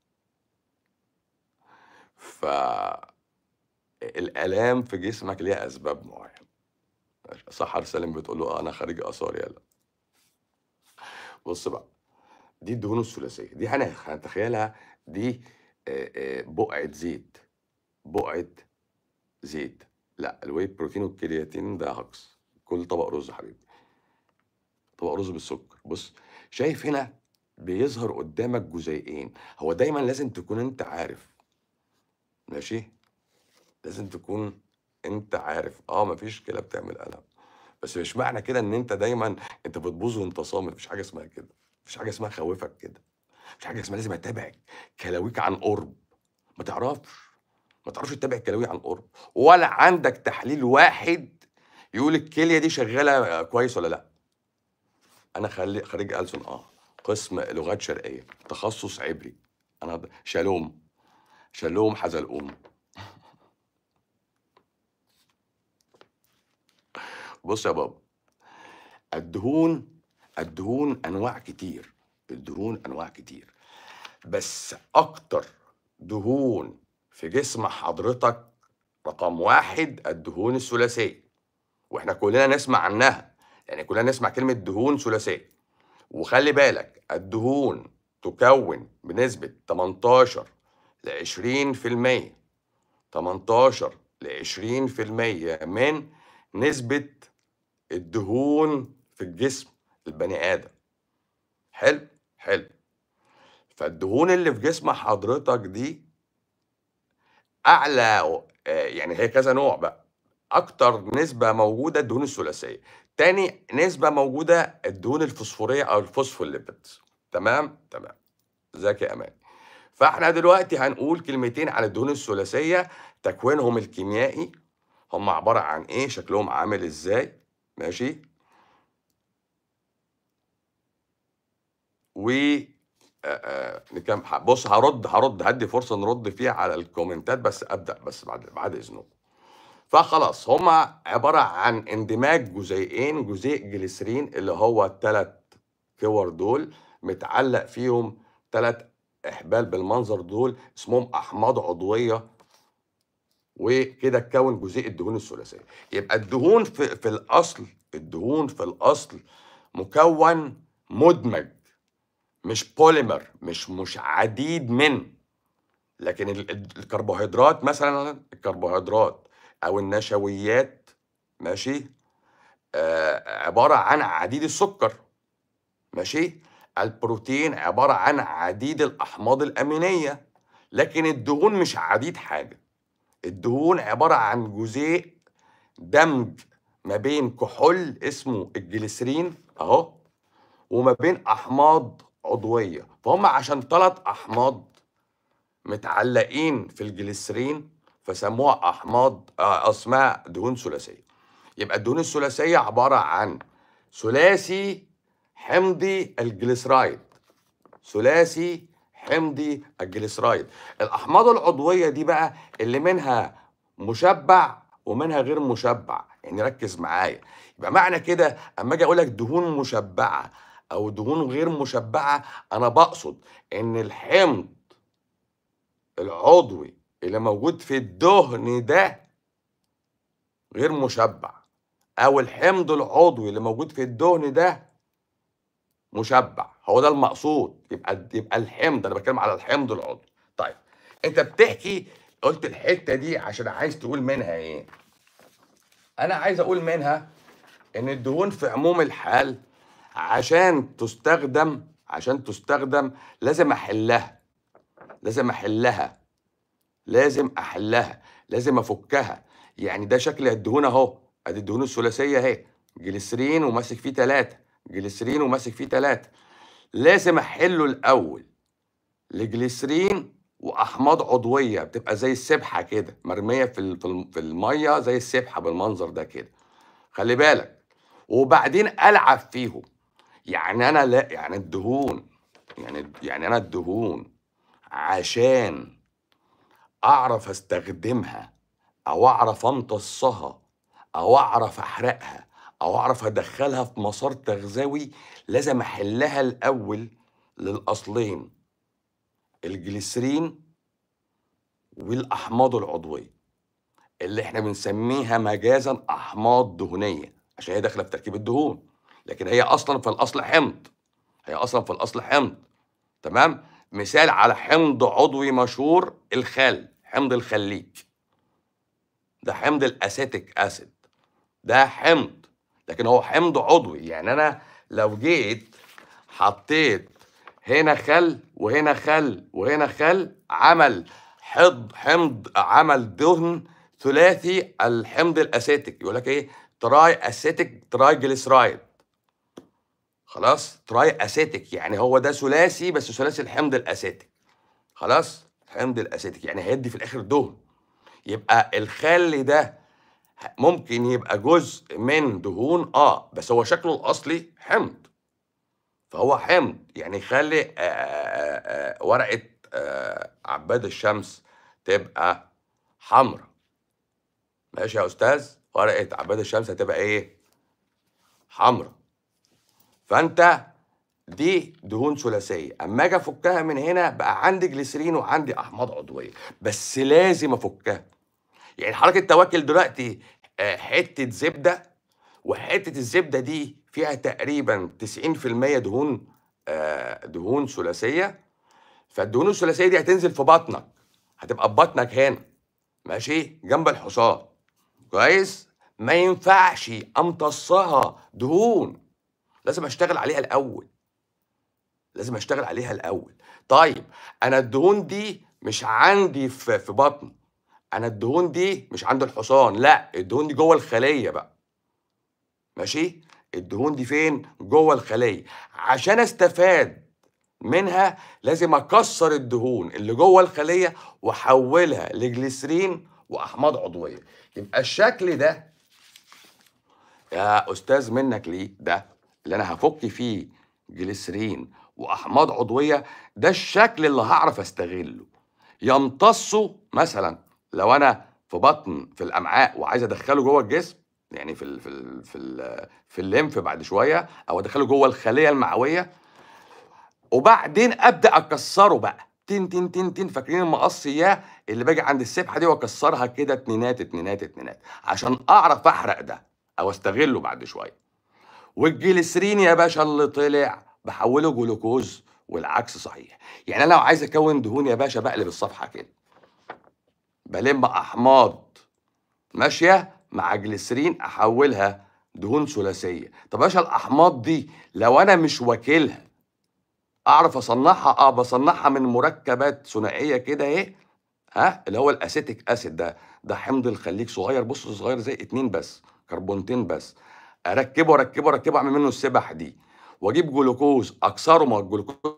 فالآلام في جسمك ليها أسباب معينة ماشي. سحر سالم بتقول له آه أنا خارج آثار يلا بص بقى دي الدهون الثلاثية دي هن- هنتخيلها دي آه، آه، بقعة زيت بقعة زيت لا الواي بروتين والكرياتين ده هجص كل طبق رز يا حبيبي طبق رز بالسكر بص شايف هنا بيظهر قدامك جزيئين هو دايما لازم تكون انت عارف ماشي لازم تكون انت عارف اه مفيش كلى بتعمل الم بس مش معنى كده ان انت دايما انت بتبوظ وانت صامت مفيش حاجه اسمها كده مفيش حاجه اسمها خوفك كده مفيش حاجه اسمها لازم اتابع كلاويك عن قرب ما تعرفش ما تعرفش تتابع الكلاوي عن قرب ولا عندك تحليل واحد يقول الكليه دي شغاله كويس ولا لا انا خلي خريج ألسن اه قسم لغات شرقيه تخصص عبري انا د- شالوم شالوم حزلقوم بص يا بابا الدهون الدهون انواع كتير الدهون انواع كتير بس اكتر دهون في جسم حضرتك رقم واحد الدهون الثلاثيه واحنا كلنا نسمع عنها يعني كلنا نسمع كلمه دهون ثلاثيه وخلي بالك الدهون تكون بنسبه 18 ل 20% 18 ل 20% من نسبه الدهون في الجسم البني ادم حلو حلو فالدهون اللي في جسم حضرتك دي اعلى آه، يعني هي كذا نوع بقى اكتر نسبه موجوده الدهون الثلاثيه تاني نسبه موجوده الدهون الفوسفوريه او الفوسفوليبيدز تمام تمام ذاك يا امان فاحنا دلوقتي هنقول كلمتين عن الدهون الثلاثيه تكوينهم الكيميائي هم عباره عن ايه شكلهم عامل ازاي ماشي و نكم بص هرد هرد هدي فرصه نرد فيها على الكومنتات بس ابدا بس بعد بعد اذنكم فخلاص هما عباره عن اندماج جزيئين جزيء جليسرين اللي هو الثلاث كور دول متعلق فيهم ثلاث احبال بالمنظر دول اسمهم احماض عضويه وكده اتكون جزيء الدهون الثلاثيه يبقى الدهون في, في الاصل الدهون في الاصل مكون مدمج مش بوليمر مش مش عديد من لكن الكربوهيدرات مثلا الكربوهيدرات او النشويات ماشي آه عباره عن عديد السكر ماشي البروتين عباره عن عديد الاحماض الامينيه لكن الدهون مش عديد حاجه الدهون عباره عن جزيء دمج ما بين كحول اسمه الجليسرين اهو وما بين احماض عضويه فهم عشان ثلاث احماض متعلقين في الجليسرين فسموها احماض آه اسمها دهون ثلاثيه يبقى الدهون الثلاثيه عباره عن ثلاثي حمضي الجليسرايد ثلاثي حمضي الجليسرايد الاحماض العضويه دي بقى اللي منها مشبع ومنها غير مشبع يعني ركز معايا يبقى معنى كده اما اجي اقول لك دهون مشبعه او دهون غير مشبعه انا بقصد ان الحمض العضوي اللي موجود في الدهن ده غير مشبع او الحمض العضوي اللي موجود في الدهن ده مشبع هو ده المقصود يبقى يبقى الحمض انا بتكلم على الحمض العضوي طيب انت بتحكي قلت الحته دي عشان عايز تقول منها ايه انا عايز اقول منها ان الدهون في عموم الحال عشان تستخدم عشان تستخدم لازم احلها لازم احلها لازم احلها لازم افكها يعني ده شكل الدهون اهو ادي الدهون الثلاثيه اهي جليسرين وماسك فيه ثلاثه جليسرين وماسك فيه ثلاثه لازم احله الاول لجليسرين واحماض عضويه بتبقى زي السبحه كده مرميه في في الميه زي السبحه بالمنظر ده كده خلي بالك وبعدين العب فيهم يعني انا لا يعني الدهون يعني يعني انا الدهون عشان اعرف استخدمها او اعرف امتصها او اعرف احرقها او اعرف ادخلها في مسار تغذوي لازم احلها الاول للاصلين الجليسرين والاحماض العضويه اللي احنا بنسميها مجازا احماض دهنيه عشان هي داخله في تركيب الدهون لكن هي اصلا في الاصل حمض هي اصلا في الاصل حمض تمام مثال على حمض عضوي مشهور الخل حمض الخليج ده حمض الاسيتيك اسيد ده حمض لكن هو حمض عضوي يعني انا لو جيت حطيت هنا خل وهنا خل وهنا خل عمل حض حمض عمل دهن ثلاثي الحمض الاسيتيك يقول لك ايه تراي اسيتيك تراي جليسرايد خلاص تراي اسيتيك يعني هو ده ثلاثي بس ثلاثي الحمض الاسيتيك خلاص حمض الاسيتيك يعني هيدي في الاخر دهن يبقى الخل ده ممكن يبقى جزء من دهون اه بس هو شكله الاصلي حمض فهو حمض يعني يخلي آآ آآ ورقه آآ عباد الشمس تبقى حمراء ماشي يا استاذ ورقه عباد الشمس هتبقى ايه حمراء فانت دي دهون ثلاثيه اما اجي افكها من هنا بقى عندي جليسرين وعندي احماض عضويه بس لازم افكها يعني حضرتك انت واكل دلوقتي آه، حته زبده وحته الزبده دي فيها تقريبا 90% دهون آه، دهون ثلاثيه فالدهون الثلاثيه دي هتنزل في بطنك هتبقى في بطنك هنا ماشي جنب الحصان كويس ما ينفعش امتصها دهون لازم اشتغل عليها الاول لازم اشتغل عليها الاول طيب انا الدهون دي مش عندي في في بطن انا الدهون دي مش عند الحصان لا الدهون دي جوه الخليه بقى ماشي الدهون دي فين جوه الخليه عشان استفاد منها لازم اكسر الدهون اللي جوه الخليه واحولها لجليسرين واحماض عضويه يبقى الشكل ده يا استاذ منك ليه ده اللي انا هفك فيه جليسرين واحماض عضويه ده الشكل اللي هعرف استغله يمتصه مثلا لو انا في بطن في الامعاء وعايز ادخله جوه الجسم يعني في ال في ال في ال في الليمف بعد شويه او ادخله جوه الخليه المعويه وبعدين ابدا اكسره بقى تن تن تن تن فاكرين المقص اياه اللي باجي عند السبحه دي واكسرها كده اتنينات اتنينات اتنينات عشان اعرف احرق ده او استغله بعد شويه والجليسرين يا باشا اللي طلع بحوله جلوكوز والعكس صحيح يعني انا لو عايز اكون دهون يا باشا بقلب الصفحه كده بلم احماض ماشيه مع جليسرين احولها دهون ثلاثيه طب يا باشا الاحماض دي لو انا مش واكلها اعرف اصنعها اه بصنعها من مركبات ثنائيه كده ايه ها اللي هو الاسيتيك اسيد ده ده حمض الخليج صغير بص صغير زي اتنين بس كربونتين بس اركبه اركبه اركبه اعمل منه السبح دي واجيب جلوكوز اكسره ما الجلوكوز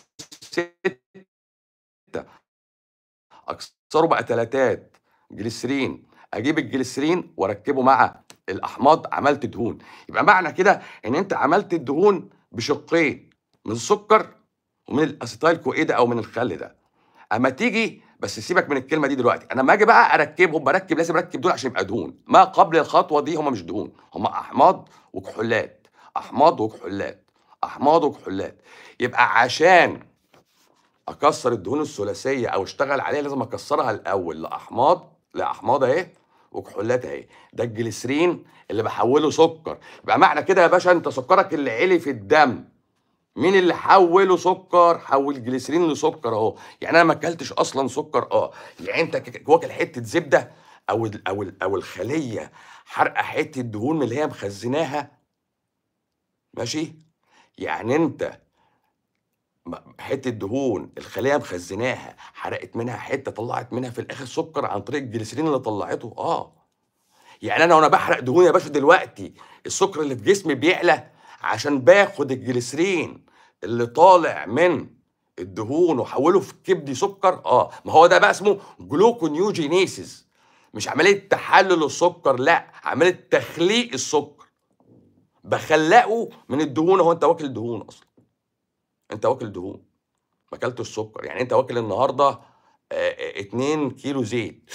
ستة اكسره بقى تلاتات جليسرين اجيب الجليسرين واركبه مع الاحماض عملت دهون يبقى معنى كده ان انت عملت الدهون بشقين من السكر ومن الاسيتايل كو ده او من الخل ده اما تيجي بس سيبك من الكلمه دي دلوقتي انا لما اجي بقى اركبهم بركب لازم اركب دول عشان يبقى دهون ما قبل الخطوه دي هم مش دهون هم احماض وكحولات احماض وكحولات احماض وكحولات يبقى عشان اكسر الدهون الثلاثيه او اشتغل عليها لازم اكسرها الاول لاحماض لاحماض اهي وكحولات اهي ده الجليسرين اللي بحوله سكر يبقى معنى كده يا باشا انت سكرك اللي علي في الدم مين اللي حوله سكر حول الجليسرين لسكر اهو يعني انا ما اكلتش اصلا سكر اه يعني انت ك- واكل حته زبده او ال او ال او الخليه حرقه حته دهون من اللي هي مخزناها ماشي يعني انت م- حته دهون الخليه مخزناها حرقت منها حته طلعت منها في الاخر سكر عن طريق الجليسرين اللي طلعته اه يعني انا وانا بحرق دهون يا باشا دلوقتي السكر اللي في جسمي بيعلى عشان باخد الجليسرين اللي طالع من الدهون وحوله في كبدي سكر اه ما هو ده بقى اسمه جلوكونيوجينيسيس مش عمليه تحلل السكر لا عمليه تخليق السكر بخلقه من الدهون هو انت واكل دهون اصلا انت واكل دهون ما اكلتش سكر يعني انت واكل النهارده 2 كيلو زيت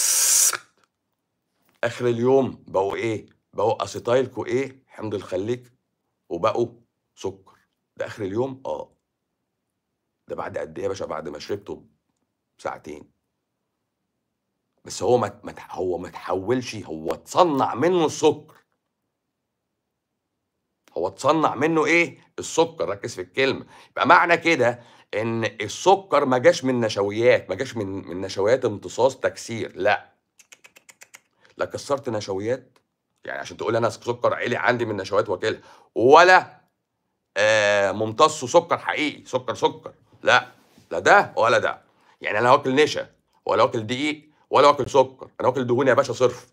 اخر اليوم بقوا ايه بقوا اسيتايل كو ايه حمض الخليج وبقوا سكر ده اخر اليوم اه ده بعد قد ايه يا باشا بعد ما شربته ساعتين بس هو ما ما- هو ما تحولش هو اتصنع منه السكر هو اتصنع منه ايه السكر ركز في الكلمه يبقى معنى كده ان السكر ما جاش من نشويات ما جاش من من نشويات امتصاص تكسير لا لا كسرت نشويات يعني عشان تقول انا سكر عالي عندي من نشويات واكلها ولا آه ممتص سكر حقيقي سكر سكر لا لا ده ولا ده يعني انا واكل نشا ولا واكل دقيق ولا واكل سكر انا واكل دهون يا باشا صرف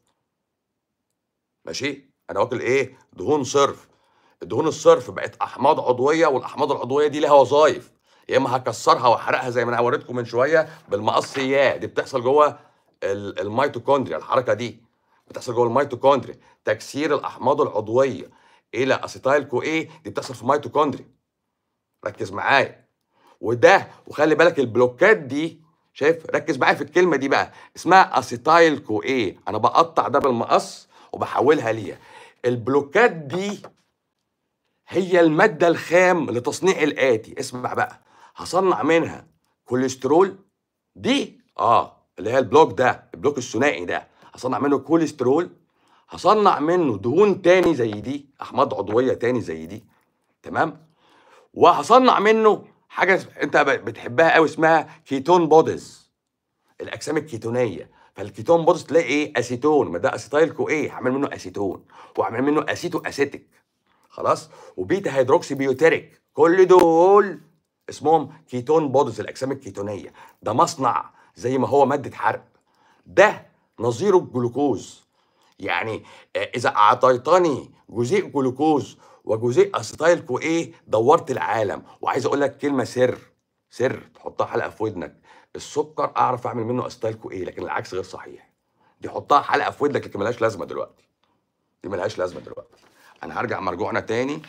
ماشي انا واكل ايه دهون صرف الدهون الصرف بقت احماض عضويه والاحماض العضويه دي لها وظائف يا اما هكسرها واحرقها زي ما انا وريتكم من شويه بالمقصيات دي بتحصل جوه ال- الميتوكوندريا الحركه دي بتحصل جوه الميتوكوندريا تكسير الاحماض العضويه الى اسيتايل كو ايه دي بتحصل في الميتوكوندريا ركز معايا وده وخلي بالك البلوكات دي شايف ركز معايا في الكلمه دي بقى اسمها اسيتايل كو ايه انا بقطع ده بالمقص وبحولها ليها البلوكات دي هي المادة الخام لتصنيع الآتي اسمع بقى هصنع منها كوليسترول دي اه اللي هي البلوك ده البلوك الثنائي ده هصنع منه كوليسترول هصنع منه دهون تاني زي دي احماض عضويه تاني زي دي تمام وهصنع منه حاجه انت بتحبها قوي اسمها كيتون بوديز الاجسام الكيتونيه فالكيتون بوديز تلاقي ايه اسيتون ما ده اسيتايل كو ايه هعمل منه اسيتون واعمل منه اسيتو اسيتيك خلاص وبيتا هيدروكسي بيوتيريك كل دول اسمهم كيتون بوديز الاجسام الكيتونيه ده مصنع زي ما هو ماده حرق ده نظيره الجلوكوز يعني آه، اذا اعطيتني جزيء جلوكوز وجزيء اسيتايل كو ايه دورت العالم وعايز اقول لك كلمه سر سر تحطها حلقه في ودنك السكر اعرف اعمل منه اسيتايل كو ايه لكن العكس غير صحيح دي حطها حلقه في ودنك لكن ملهاش لازمه دلوقتي دي ملهاش لازمه دلوقتي انا هرجع مرجوعنا تاني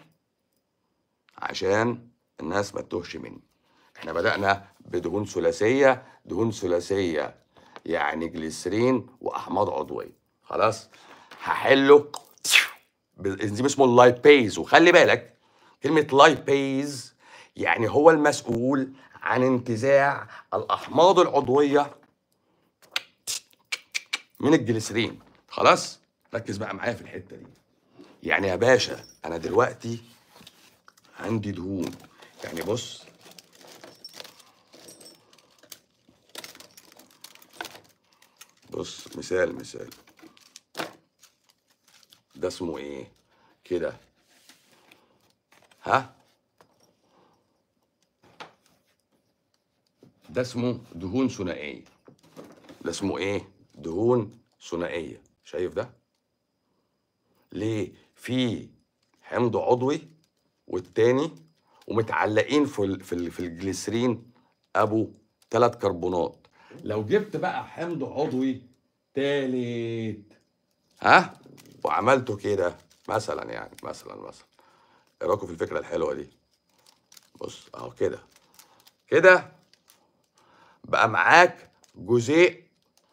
عشان الناس ما تتوهش مني احنا بدأنا بدهون ثلاثية دهون ثلاثية يعني جليسرين وأحماض عضوية خلاص هحله بانزيم اسمه اللايبيز وخلي بالك كلمة لايبيز يعني هو المسؤول عن انتزاع الأحماض العضوية من الجليسرين خلاص ركز بقى معايا في الحتة دي يعني يا باشا أنا دلوقتي عندي دهون يعني بص بص مثال مثال ده اسمه ايه كده ها ده اسمه دهون ثنائيه ده اسمه ايه دهون ثنائيه شايف ده ليه في حمض عضوي والتاني ومتعلقين في في في الجليسرين ابو ثلاث كربونات لو جبت بقى حمض عضوي تالت ها وعملته كده مثلا يعني مثلا مثلا ايه رايكم في الفكره الحلوه دي بص اهو كده كده بقى معاك جزيء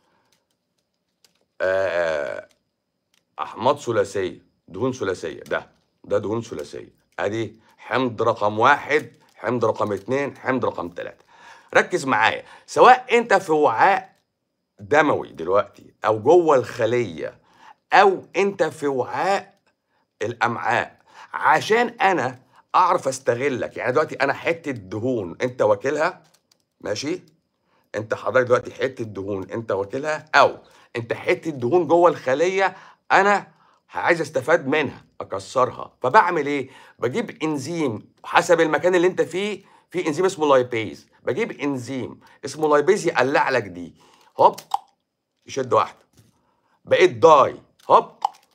آه احماض ثلاثيه دهون ثلاثيه ده ده دهون ثلاثيه ادي حمض رقم واحد حمض رقم اتنين حمض رقم تلاته ركز معايا سواء انت في وعاء دموي دلوقتي او جوه الخليه او انت في وعاء الامعاء عشان انا اعرف استغلك يعني دلوقتي انا حته دهون انت واكلها ماشي انت حضرتك دلوقتي حته دهون انت واكلها او انت حته دهون جوه الخليه انا عايز استفاد منها اكسرها فبعمل ايه بجيب انزيم حسب المكان اللي انت فيه في انزيم اسمه لايبيز بجيب انزيم اسمه لايبيز يقلع لك دي هوب يشد واحده بقيت داي هوب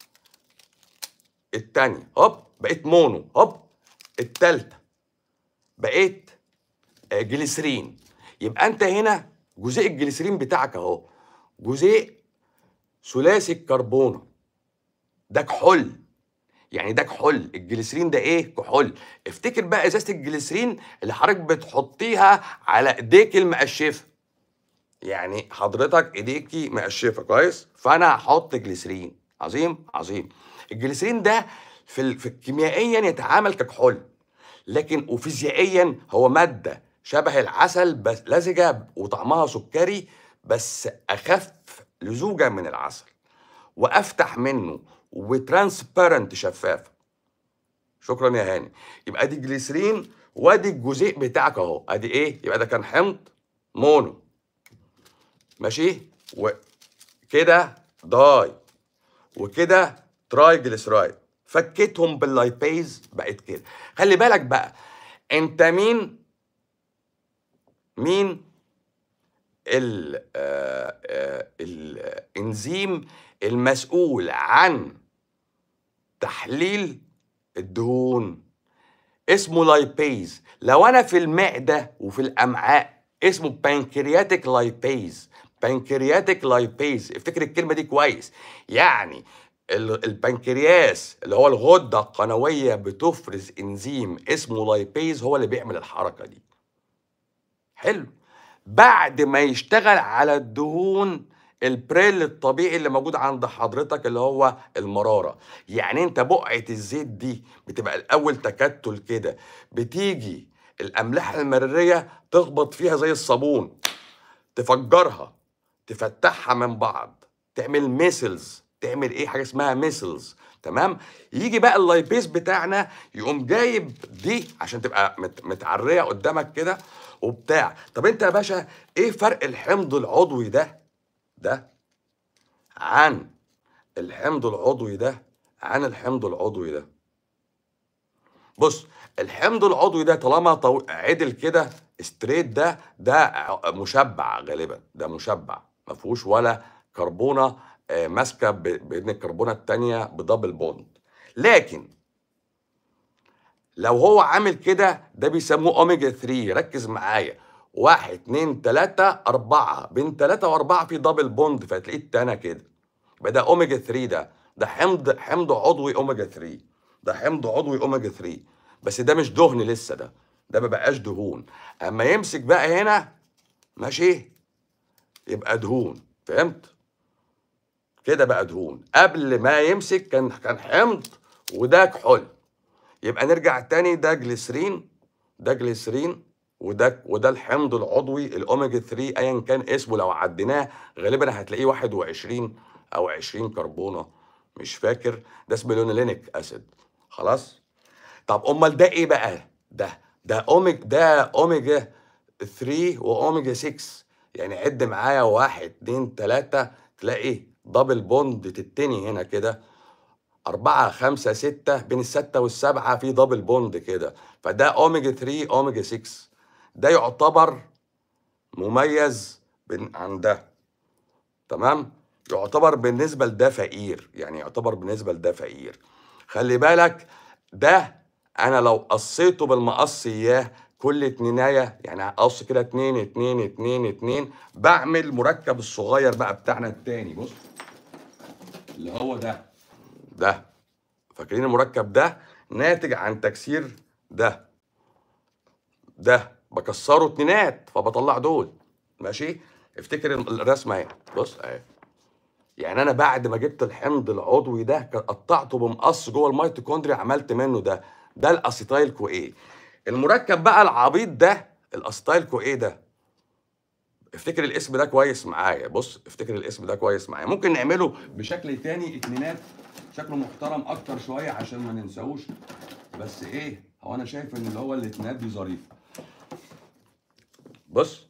التانية هوب بقيت مونو هوب التالتة بقيت آه، جليسرين يبقى انت هنا جزيء الجليسرين بتاعك اهو جزيء ثلاثي الكربونه ده كحول يعني ده كحول الجليسرين ده ايه كحول افتكر بقى ازازه الجليسرين اللي حضرتك بتحطيها على ايديك المقشفه يعني حضرتك ايديكي مقشفه كويس فانا هحط جليسرين عظيم عظيم الجليسرين ده في, في كيميائيا يتعامل ككحول لكن وفيزيائيا هو ماده شبه العسل بس لزجه وطعمها سكري بس اخف لزوجه من العسل وافتح منه وترانسبيرنت شفافه شكرا يا هاني يبقى دي جليسرين وادي الجزيء بتاعك اهو ادي ايه يبقى ده كان حمض مونو ماشي وكده داي وكده تراي جليسرايد فكيتهم باللايبيز بقت كده خلي بالك بقى انت مين مين ال آه، آه، الانزيم المسؤول عن تحليل الدهون اسمه لايبيز لو انا في المعده وفي الامعاء اسمه بانكرياتيك لايبيز بانكرياتيك لايبيز افتكر الكلمه دي كويس يعني البنكرياس اللي هو الغده القنويه بتفرز انزيم اسمه لايبيز هو اللي بيعمل الحركه دي حلو بعد ما يشتغل على الدهون البريل الطبيعي اللي موجود عند حضرتك اللي هو المراره يعني انت بقعه الزيت دي بتبقى الاول تكتل كده بتيجي الاملاح المراريه تخبط فيها زي الصابون تفجرها تفتحها من بعض تعمل ميسلز تعمل ايه حاجه اسمها ميسلز تمام يجي بقى اللايبيز بتاعنا يقوم جايب دي عشان تبقى مت متعريه قدامك كده وبتاع طب انت يا باشا ايه فرق الحمض العضوي ده ده عن الحمض العضوي ده عن الحمض العضوي ده بص الحمض العضوي ده طالما طو... عدل كده ستريت ده ده مشبع غالبا ده مشبع ما فيهوش ولا كربونه آه، ماسكه بين الكربونه الثانيه بدبل بوند لكن لو هو عامل كده ده بيسموه اوميجا 3 ركز معايا واحد اتنين تلاتة أربعة بين تلاتة وأربعة في دبل بوند فتلاقيه التانى كده يبقى ده أوميجا 3 ده ده حمض حمض عضوي أوميجا 3 ده حمض عضوي أوميجا 3 بس ده مش دهن لسه ده ده ما بقاش دهون اما يمسك بقى هنا ماشي يبقى دهون فهمت كده بقى دهون قبل ما يمسك كان كان حمض وده كحول يبقى نرجع تاني ده جليسرين ده جليسرين وده وده الحمض العضوي الاوميجا 3 ايا كان اسمه لو عديناه غالبا هتلاقيه 21 او 20 كربونه مش فاكر ده اسمه لونولينيك اسيد خلاص طب امال ده ايه بقى ده ده اوميجا ده اوميجا 3 واوميجا 6 يعني عد معايا واحد اتنين تلاته تلاقي دبل بوند تتني هنا كده أربعة خمسة ستة بين الستة والسبعة في دبل بوند كده فده أوميجا 3 أوميجا 6 ده يعتبر مميز عن ده تمام يعتبر بالنسبة لده فقير يعني يعتبر بالنسبة لده فقير خلي بالك ده أنا لو قصيته بالمقص إياه كل اتنيناية يعني اقص كده اتنين اتنين اتنين اتنين بعمل مركب الصغير بقى بتاعنا التاني بص اللي هو ده ده فاكرين المركب ده ناتج عن تكسير ده ده بكسره اتنينات فبطلع دول ماشي افتكر الرسمه اهي بص اهي يعني انا بعد ما جبت الحمض العضوي ده قطعته بمقص جوه الميتوكوندريا عملت منه ده ده الاسيتايل كو ايه المركب بقى العبيط ده الاسيتايل كو ايه ده افتكر الاسم ده كويس معايا بص افتكر الاسم ده كويس معايا ممكن نعمله بشكل تاني اتنينات شكله محترم اكتر شويه عشان ما ننساهوش بس ايه هو انا شايف ان اللي هو الاتنينات دي ظريفه بص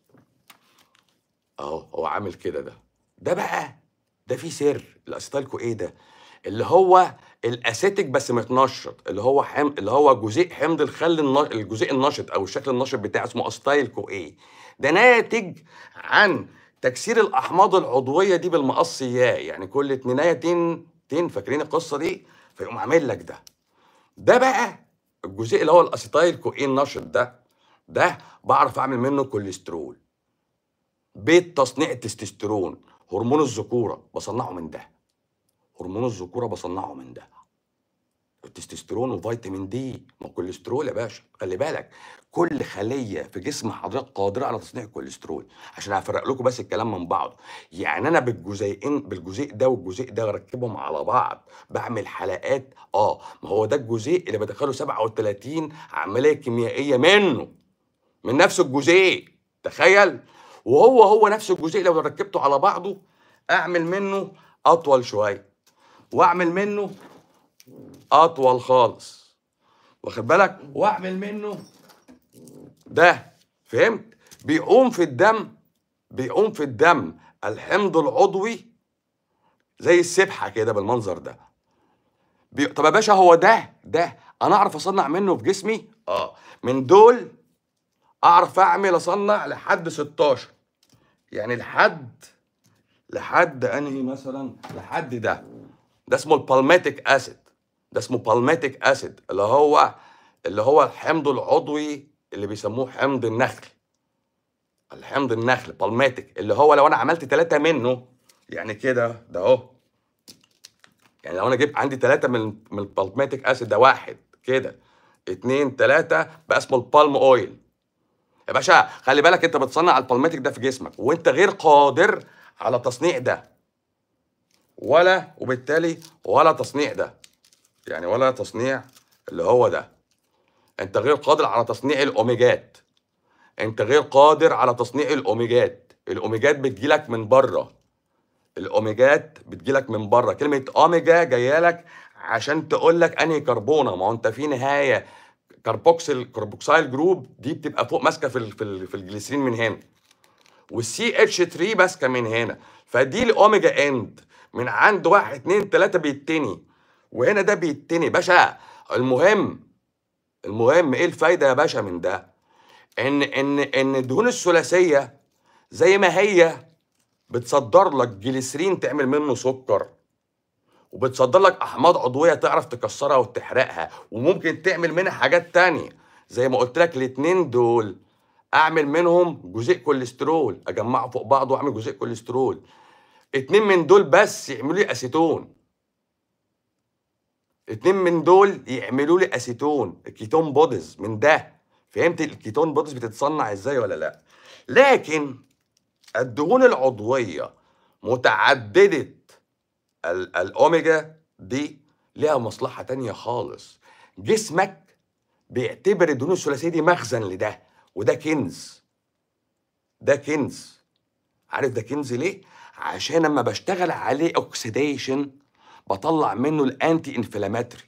اهو هو عامل كده ده ده بقى ده فيه سر الاسيتالكو ايه ده اللي هو الاسيتيك بس متنشط اللي هو حم اللي هو جزيء حمض الخل النش... الجزيء النشط او الشكل النشط بتاعه اسمه استايل كو ايه ده ناتج عن تكسير الاحماض العضويه دي بالمقص ياه يعني كل اتنينايه تين تين فاكرين القصه دي فيقوم عامل لك ده ده بقى الجزيء اللي هو الاسيتايل كوين النشط ده ده بعرف اعمل منه كوليسترول بيت تصنيع التستوستيرون هرمون الذكوره بصنعه من ده هرمون الذكوره بصنعه من ده التستوستيرون وفيتامين دي ما الكوليسترول يا باشا خلي بالك كل خليه في جسم حضرتك قادره على تصنيع الكوليسترول عشان هفرق لكم بس الكلام من بعضه يعني انا بالجزيئين بالجزيء ده والجزيء ده بركبهم على بعض بعمل حلقات اه ما هو ده الجزيء اللي بدخله 37 عمليه كيميائيه منه من نفس الجزيء تخيل وهو هو نفس الجزيء لو ركبته على بعضه اعمل منه اطول شويه واعمل منه اطول خالص واخد بالك واعمل منه ده فهمت بيقوم في الدم بيقوم في الدم الحمض العضوي زي السبحه كده بالمنظر ده بي... طب يا باشا هو ده ده انا اعرف اصنع منه في جسمي اه من دول اعرف اعمل اصنع لحد 16 يعني لحد لحد انهي مثلا لحد ده ده اسمه البالماتيك اسيد ده اسمه بالماتيك اسيد اللي هو اللي هو الحمض العضوي اللي بيسموه حمض النخل الحمض النخل بالماتيك اللي هو لو انا عملت ثلاثة منه يعني كده ده اهو يعني لو انا جبت عندي ثلاثة من من البالماتيك اسيد ده واحد كده اتنين تلاتة بقى اسمه البالم اويل يا باشا خلي بالك انت بتصنع البالماتيك ده في جسمك وانت غير قادر على تصنيع ده ولا وبالتالي ولا تصنيع ده يعني ولا تصنيع اللي هو ده انت غير قادر على تصنيع الاوميجات انت غير قادر على تصنيع الاوميجات الاوميجات بتجيلك من بره الاوميجات بتجيلك من بره كلمه اوميجا جايه لك عشان تقول لك انهي كربونه ما هو انت في نهايه كربوكسيل كربوكسيل جروب دي بتبقى فوق ماسكه في ال- في ال- في الجليسرين من هنا والسي اتش 3 ماسكه من هنا فدي الاوميجا اند من عند واحد اتنين تلاته بيتني وهنا ده بيتني باشا المهم المهم ايه الفايده يا باشا من ده ان ان ان الدهون الثلاثيه زي ما هي بتصدر لك جليسرين تعمل منه سكر وبتصدر لك احماض عضويه تعرف تكسرها وتحرقها وممكن تعمل منها حاجات تانية زي ما قلت لك الاتنين دول اعمل منهم جزيء كوليسترول اجمعه فوق بعض واعمل جزيء كوليسترول اتنين من دول بس يعملوا لي اسيتون اتنين من دول يعملوا لي اسيتون الكيتون بوديز من ده فهمت الكيتون بوديز بتتصنع ازاي ولا لا لكن الدهون العضويه متعدده ال- الاوميجا دي ليها مصلحه تانية خالص جسمك بيعتبر الدهون الثلاثيه دي مخزن لده وده كنز ده كنز عارف ده كنز ليه عشان لما بشتغل عليه اوكسيديشن بطلع منه الانتي انفلاماتري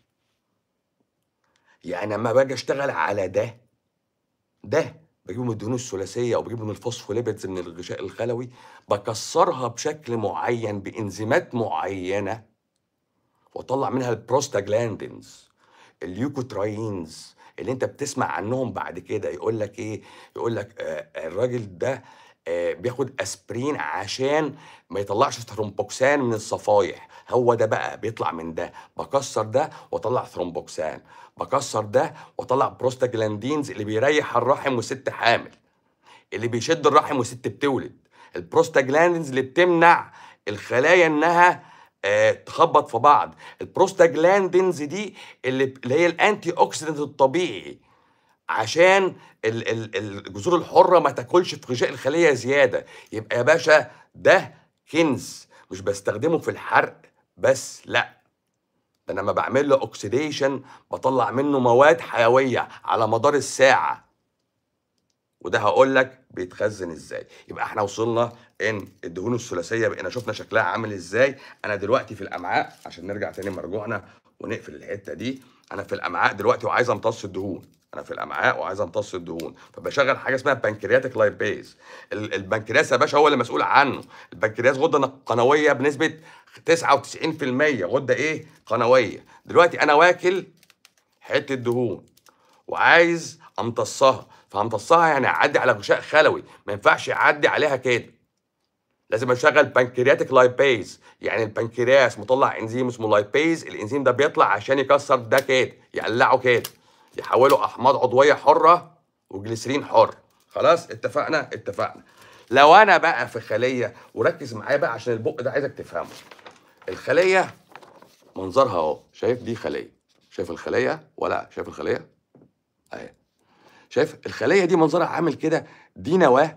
يعني لما باجي اشتغل على ده ده بجيبه من الدهون الثلاثيه او بجيبه من الفوسفوليبيدز من الغشاء الخلوي بكسرها بشكل معين بانزيمات معينه واطلع منها البروستاجلاندينز اليوكوتراينز اللي انت بتسمع عنهم بعد كده يقول لك ايه يقول لك آه الراجل ده آه بياخد اسبرين عشان ما يطلعش ثرومبوكسان من الصفايح هو ده بقى بيطلع من ده بكسر ده واطلع ثرومبوكسان بكسر ده واطلع بروستاجلاندينز اللي بيريح الرحم والست حامل اللي بيشد الرحم والست بتولد البروستاجلاندينز اللي بتمنع الخلايا انها آه، تخبط في بعض البروستاجلاندينز دي اللي اللي هي الانتي اوكسيدنت الطبيعي عشان ال- ال- الجذور الحره ما تاكلش في غشاء الخليه زياده يبقى يا باشا ده كنز مش بستخدمه في الحرق بس لا ده انا لما بعمل له اوكسيديشن بطلع منه مواد حيويه على مدار الساعه وده هقول لك بيتخزن ازاي يبقى احنا وصلنا ان الدهون الثلاثيه بقينا شفنا شكلها عامل ازاي انا دلوقتي في الامعاء عشان نرجع تاني مرجوعنا ونقفل الحته دي انا في الامعاء دلوقتي وعايز امتص الدهون انا في الامعاء وعايز امتص الدهون فبشغل حاجه اسمها بنكرياتيك لايبيز ال- البنكرياس يا باشا هو اللي مسؤول عنه البنكرياس غده قنويه بنسبه 99% غده ايه قنويه دلوقتي انا واكل حته دهون وعايز امتصها فهمتصها يعني اعدي على غشاء خلوي ما ينفعش يعدي عليها كده لازم اشغل بنكرياتيك لايبيز يعني البنكرياس مطلع انزيم اسمه لايبيز الانزيم ده بيطلع عشان يكسر ده كده يقلعه كده يحوله احماض عضويه حره وجليسرين حر خلاص اتفقنا اتفقنا لو انا بقى في خليه وركز معايا بقى عشان البق ده عايزك تفهمه الخليه منظرها اهو شايف دي خليه شايف الخليه ولا شايف الخليه اهي شايف الخليه دي منظرها عامل كده دي نواه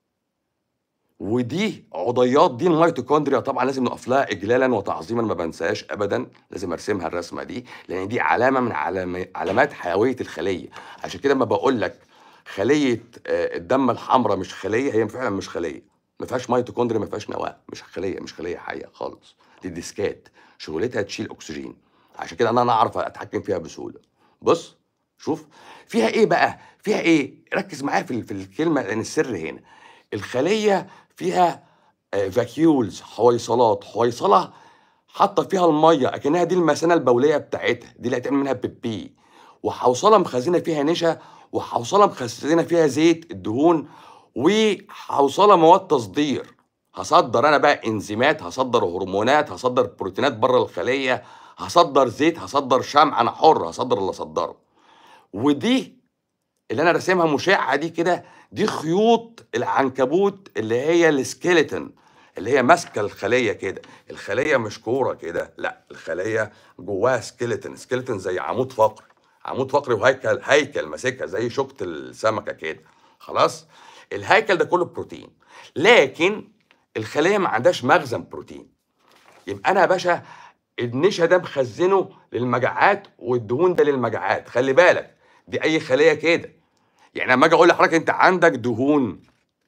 ودي عضيات دي الميتوكوندريا طبعا لازم نقف لها اجلالا وتعظيما ما بنساهاش ابدا لازم ارسمها الرسمه دي لان دي علامه من علام علامات حيويه الخليه عشان كده ما بقول لك خليه آه، الدم الحمراء مش خليه هي فعلا مش خليه ما فيهاش ميتوكوندريا ما فيهاش نواه مش خليه مش خليه حيه خالص دي ديسكات شغلتها تشيل اكسجين عشان كده انا أنا اعرف اتحكم فيها بسهوله بص شوف فيها ايه بقى فيها ايه ركز معايا في ال- في الكلمه لان السر هنا الخليه فيها فاكيولز حويصلات حويصله حاطه فيها الميه اكنها دي المثانه البوليه بتاعتها دي اللي هتعمل منها بيبي وحوصله مخزنه فيها نشا وحوصله مخزنه فيها زيت الدهون وحوصله مواد تصدير هصدر انا بقى انزيمات هصدر هرمونات هصدر بروتينات بره الخليه هصدر زيت هصدر شمع انا حر هصدر اللي اصدره ودي اللي انا راسمها مشعه دي كده دي خيوط العنكبوت اللي هي السكيلتون اللي هي ماسكه الخليه كده الخليه مش كوره كده لا الخليه جواها سكيلتون سكيلتون زي عمود فقري عمود فقري وهيكل هيكل ماسكها زي شوكه السمكه كده خلاص الهيكل ده كله بروتين لكن الخليه ما عندهاش مخزن بروتين يبقى انا يا باشا النشا ده مخزنه للمجاعات والدهون ده للمجاعات خلي بالك دي اي خليه كده يعني لما اجي اقول لحضرتك انت عندك دهون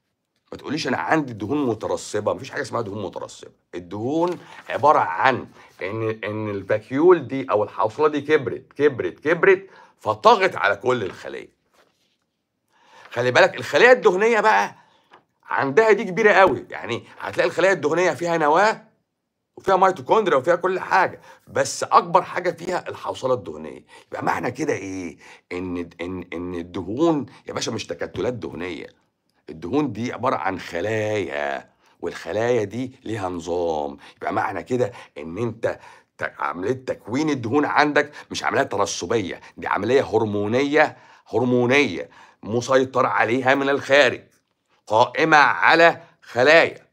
ما تقوليش انا عندي دهون مترسبه مفيش حاجه اسمها دهون مترسبه الدهون عباره عن ان ان الفاكيول دي او الحوصله دي كبرت كبرت كبرت فطغت على كل الخليه خلي بالك الخليه الدهنيه بقى عندها دي كبيره قوي يعني هتلاقي الخلايا الدهنيه فيها نواه وفيها ميتوكوندريا وفيها كل حاجه بس اكبر حاجه فيها الحوصله الدهنيه يبقى معنى كده ايه ان ان ان الدهون يا باشا مش تكتلات دهنيه الدهون دي عباره عن خلايا والخلايا دي ليها نظام يبقى معنى كده ان انت ت- عمليه تكوين الدهون عندك مش عمليه ترسبيه دي عمليه هرمونيه هرمونيه مسيطر عليها من الخارج قائمه على خلايا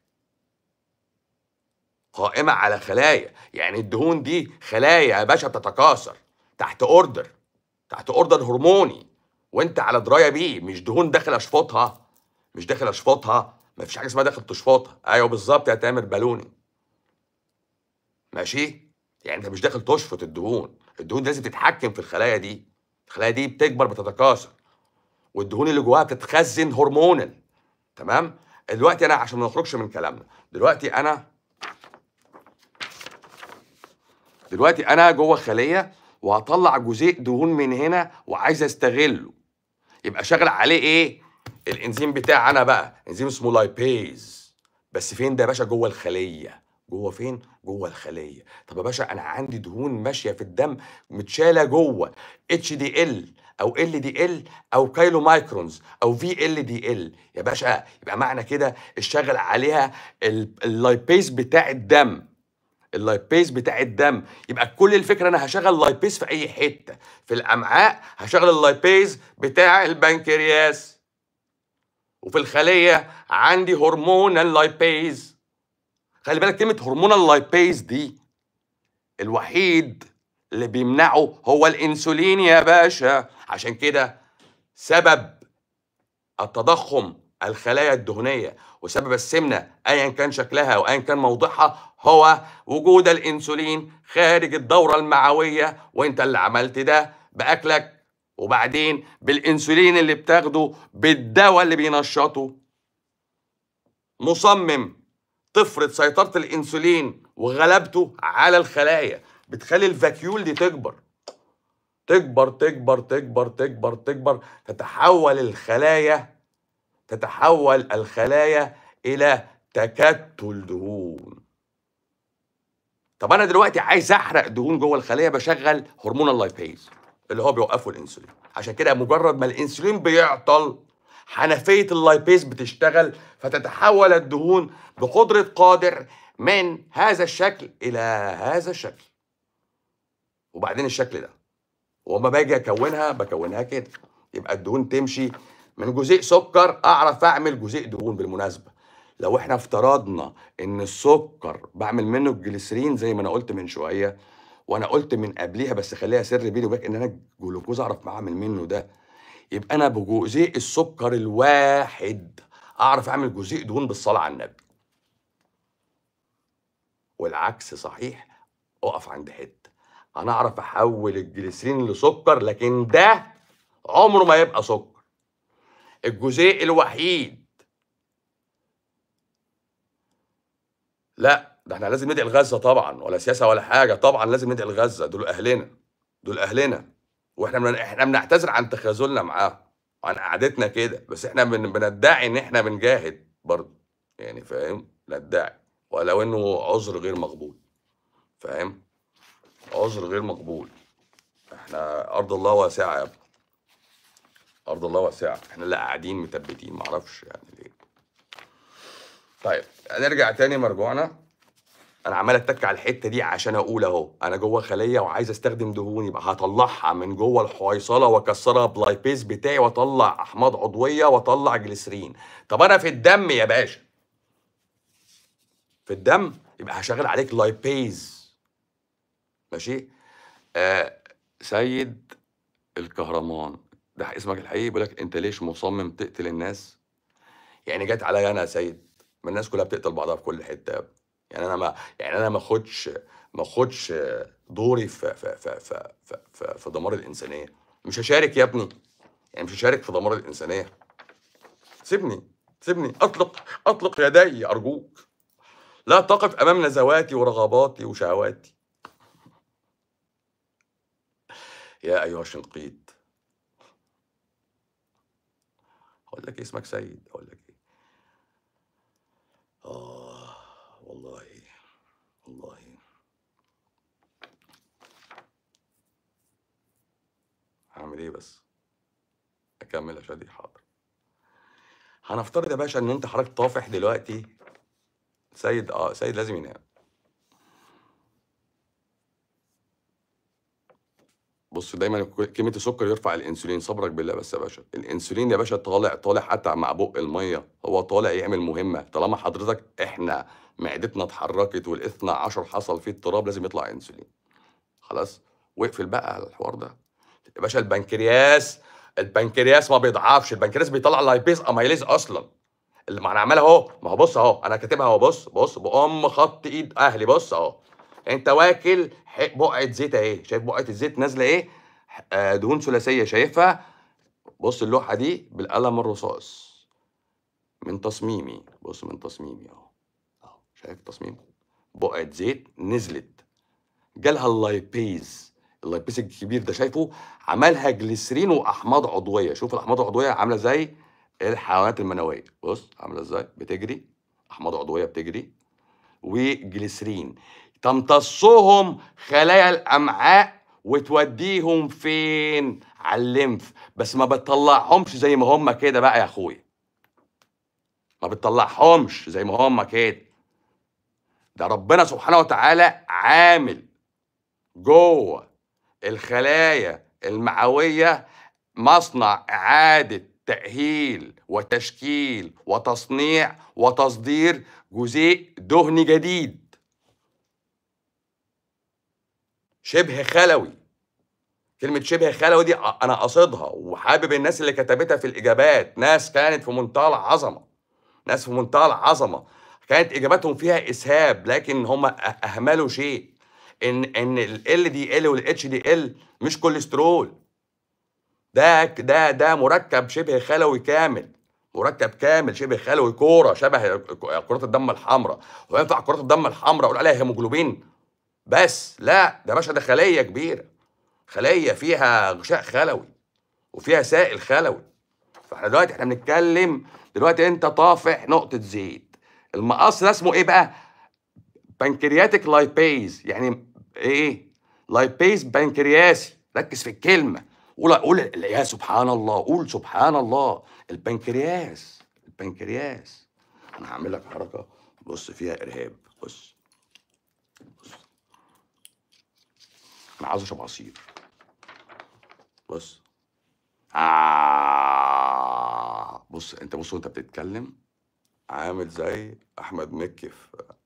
قائمه على خلايا يعني الدهون دي خلايا يا باشا بتتكاثر تحت اوردر تحت اوردر هرموني وانت على درايه بيه مش دهون داخل اشفطها مش داخل اشفطها مفيش حاجه اسمها داخل تشفطها ايوه بالظبط يا تامر بالوني ماشي يعني انت مش داخل تشفط الدهون الدهون دي لازم تتحكم في الخلايا دي الخلايا دي بتكبر بتتكاثر والدهون اللي جواها بتتخزن هرمونال تمام دلوقتي انا عشان ما نخرجش من كلامنا دلوقتي انا دلوقتي انا جوه خليه وهطلع جزيء دهون من هنا وعايز استغله يبقى شغل عليه ايه الانزيم بتاعنا بقى انزيم اسمه لايبيز بس فين ده يا باشا جوه الخليه جوه فين جوه الخليه طب يا باشا انا عندي دهون ماشيه في الدم متشاله جوه اتش دي ال او ال دي ال او كايلو مايكرونز او في ال دي ال يا باشا يبقى معنى كده اشتغل عليها ال- اللايبيز بتاع الدم اللايبيز بتاع الدم يبقى كل الفكره انا هشغل لايبيز في اي حته في الامعاء هشغل اللايبيز بتاع البنكرياس وفي الخليه عندي هرمون اللايبيز خلي بالك كلمه هرمون اللايبيز دي الوحيد اللي بيمنعه هو الانسولين يا باشا عشان كده سبب التضخم الخلايا الدهنيه وسبب السمنه ايا كان شكلها وايا كان موضعها هو وجود الانسولين خارج الدوره المعويه وانت اللي عملت ده باكلك وبعدين بالانسولين اللي بتاخده بالدواء اللي بينشطه مصمم تفرض سيطره الانسولين وغلبته على الخلايا بتخلي الفاكيول دي تكبر تكبر تكبر تكبر تكبر تكبر تتحول الخلايا تتحول الخلايا الى تكتل دهون طب انا دلوقتي عايز احرق دهون جوه الخليه بشغل هرمون اللايبيز اللي هو بيوقفه الانسولين عشان كده مجرد ما الانسولين بيعطل حنفيه اللايبيز بتشتغل فتتحول الدهون بقدره قادر من هذا الشكل الى هذا الشكل وبعدين الشكل ده وما باجي اكونها بكونها كده يبقى الدهون تمشي من جزيء سكر اعرف اعمل جزيء دهون بالمناسبه لو احنا افترضنا ان السكر بعمل منه الجليسرين زي ما انا قلت من شويه وانا قلت من قبليها بس خليها سر بيني وبينك ان انا جلوكوز اعرف اعمل منه ده يبقى انا بجزيء السكر الواحد اعرف اعمل جزيء دهون بالصلاه على النبي والعكس صحيح اقف عند حته انا اعرف احول الجليسرين لسكر لكن ده عمره ما يبقى سكر الجزيء الوحيد لا ده احنا لازم ندعي الغزه طبعا ولا سياسه ولا حاجه طبعا لازم ندعي الغزه دول اهلنا دول اهلنا واحنا من احنا بنعتذر عن تخاذلنا معاهم عن قعدتنا كده بس احنا بن... بندعي ان احنا بنجاهد برضه يعني فاهم ندعي ولو انه عذر غير مقبول فاهم عذر غير مقبول احنا ارض الله واسعه يا ابني ارض الله واسعه احنا لا قاعدين مثبتين معرفش يعني ليه طيب نرجع تاني مرجوعنا انا عمال اتك على الحته دي عشان اقول اهو انا جوه خليه وعايز استخدم دهون يبقى هطلعها من جوه الحويصله واكسرها بلايبيز بتاعي واطلع احماض عضويه واطلع جليسرين طب انا في الدم يا باشا في الدم يبقى هشغل عليك لايبيز ماشي آه سيد الكهرمان ده اسمك الحقيقي بيقول لك انت ليش مصمم تقتل الناس يعني جت عليا انا يا سيد ما الناس كلها بتقتل بعضها في كل حته يا ابني. يعني انا ما يعني انا ما اخدش ما اخدش دوري في في في في في, في, في دمار الانسانيه مش هشارك يا ابني يعني مش هشارك في دمار الانسانيه سيبني سيبني اطلق اطلق يدي ارجوك لا تقف امام نزواتي ورغباتي وشهواتي يا ايها الشنقيط اقول لك إيه اسمك سيد اقول لك ايه اه والله والله هعمل ايه بس اكمل يا شادي حاضر هنفترض يا باشا ان انت حضرتك طافح دلوقتي سيد اه سيد لازم ينام بص دايما كميه السكر يرفع الانسولين صبرك بالله بس يا باشا الانسولين يا باشا طالع طالع حتى مع بق الميه هو طالع يعمل مهمه طالما حضرتك احنا معدتنا اتحركت والاثنى عشر حصل فيه اضطراب لازم يطلع انسولين خلاص واقفل بقى على الحوار ده يا باشا البنكرياس البنكرياس ما بيضعفش البنكرياس بيطلع لايبيز اميليز اصلا اللي ما انا عمال اهو ما هو بص اهو انا كاتبها اهو بص بص بأم خط ايد اهلي بص اهو انت واكل ح- بقعه زيت اهي شايف بقعه الزيت نازله ايه آه، دهون ثلاثيه شايفها بص اللوحه دي بالقلم الرصاص من تصميمي بص من تصميمي اهو اهو شايف تصميم بقعه زيت نزلت جالها اللايبيز اللايبيز الكبير ده شايفه عملها جليسرين واحماض عضويه شوف الاحماض العضويه عامله زي الحيوانات المنويه بص عامله ازاي بتجري احماض عضويه بتجري وجليسرين تمتصهم خلايا الامعاء وتوديهم فين على الليمف بس ما بتطلعهمش زي ما هم كده بقى يا اخويا ما بتطلعهمش زي ما هم كده ده ربنا سبحانه وتعالى عامل جوه الخلايا المعويه مصنع اعاده تاهيل وتشكيل وتصنيع وتصدير جزيء دهني جديد شبه خلوي كلمة شبه خلوي دي أنا قاصدها وحابب الناس اللي كتبتها في الإجابات ناس كانت في منتهى العظمة ناس في منتهى العظمة كانت إجاباتهم فيها إسهاب لكن هم أ- أهملوا شيء إن إن ال دي ال والاتش دي ال مش كوليسترول ده ده ده مركب شبه خلوي كامل مركب كامل شبه خلوي كوره شبه كرات الدم الحمراء وينفع كرات الدم الحمراء اقول عليها هيموجلوبين بس لا ده يا باشا ده خليه كبيره خليه فيها غشاء خلوي وفيها سائل خلوي فاحنا دلوقتي احنا بنتكلم دلوقتي انت طافح نقطه زيت المقص ده اسمه ايه بقى بنكرياتيك لايبيز يعني ايه لايبيز بنكرياسي ركز في الكلمه قول قول يا سبحان الله قول سبحان الله البنكرياس البنكرياس انا هعمل لك حركه بص فيها ارهاب بص بص انا عاوز اشرب عصير بص آه بص انت بص وانت بتتكلم عامل زي احمد مكي في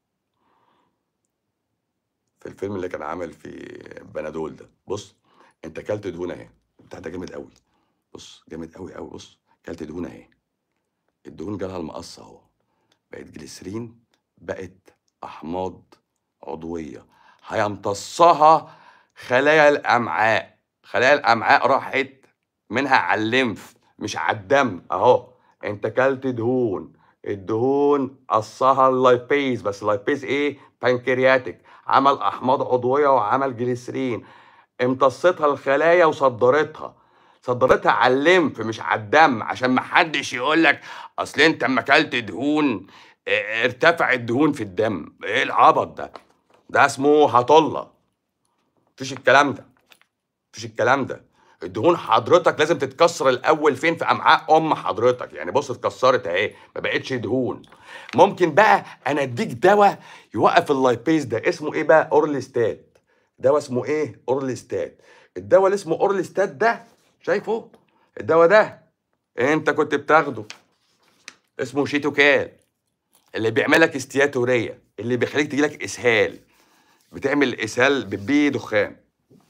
في الفيلم اللي كان عامل في بنادول ده بص انت كلت دهون اهي بتاع ده جامد قوي بص جامد قوي قوي بص كلت دهون اهي الدهون جالها المقص اهو بقت جليسرين بقت احماض عضويه هيمتصها خلايا الامعاء خلايا الامعاء راحت منها على الليمف مش على الدم اهو انت كلت دهون الدهون قصها اللايبيز بس اللايبيز ايه بانكرياتيك عمل احماض عضويه وعمل جليسرين امتصتها الخلايا وصدرتها صدرتها على الليمف مش على الدم عشان ما حدش يقول لك اصل انت اما اكلت دهون اه، ارتفع الدهون في الدم ايه العبط ده ده اسمه هطله مفيش الكلام ده مفيش الكلام ده الدهون حضرتك لازم تتكسر الاول فين في امعاء ام حضرتك يعني بص اتكسرت اهي ما بقتش دهون ممكن بقى انا اديك دواء يوقف اللايبيز ده اسمه ايه بقى اورليستات دواء اسمه ايه اورليستات الدواء اللي اسمه اورليستات ده شايفه الدواء ده انت كنت بتاخده اسمه شيتوكال اللي بيعمل لك استياتوريه اللي بيخليك تجيلك اسهال بتعمل اسهال ببي دخان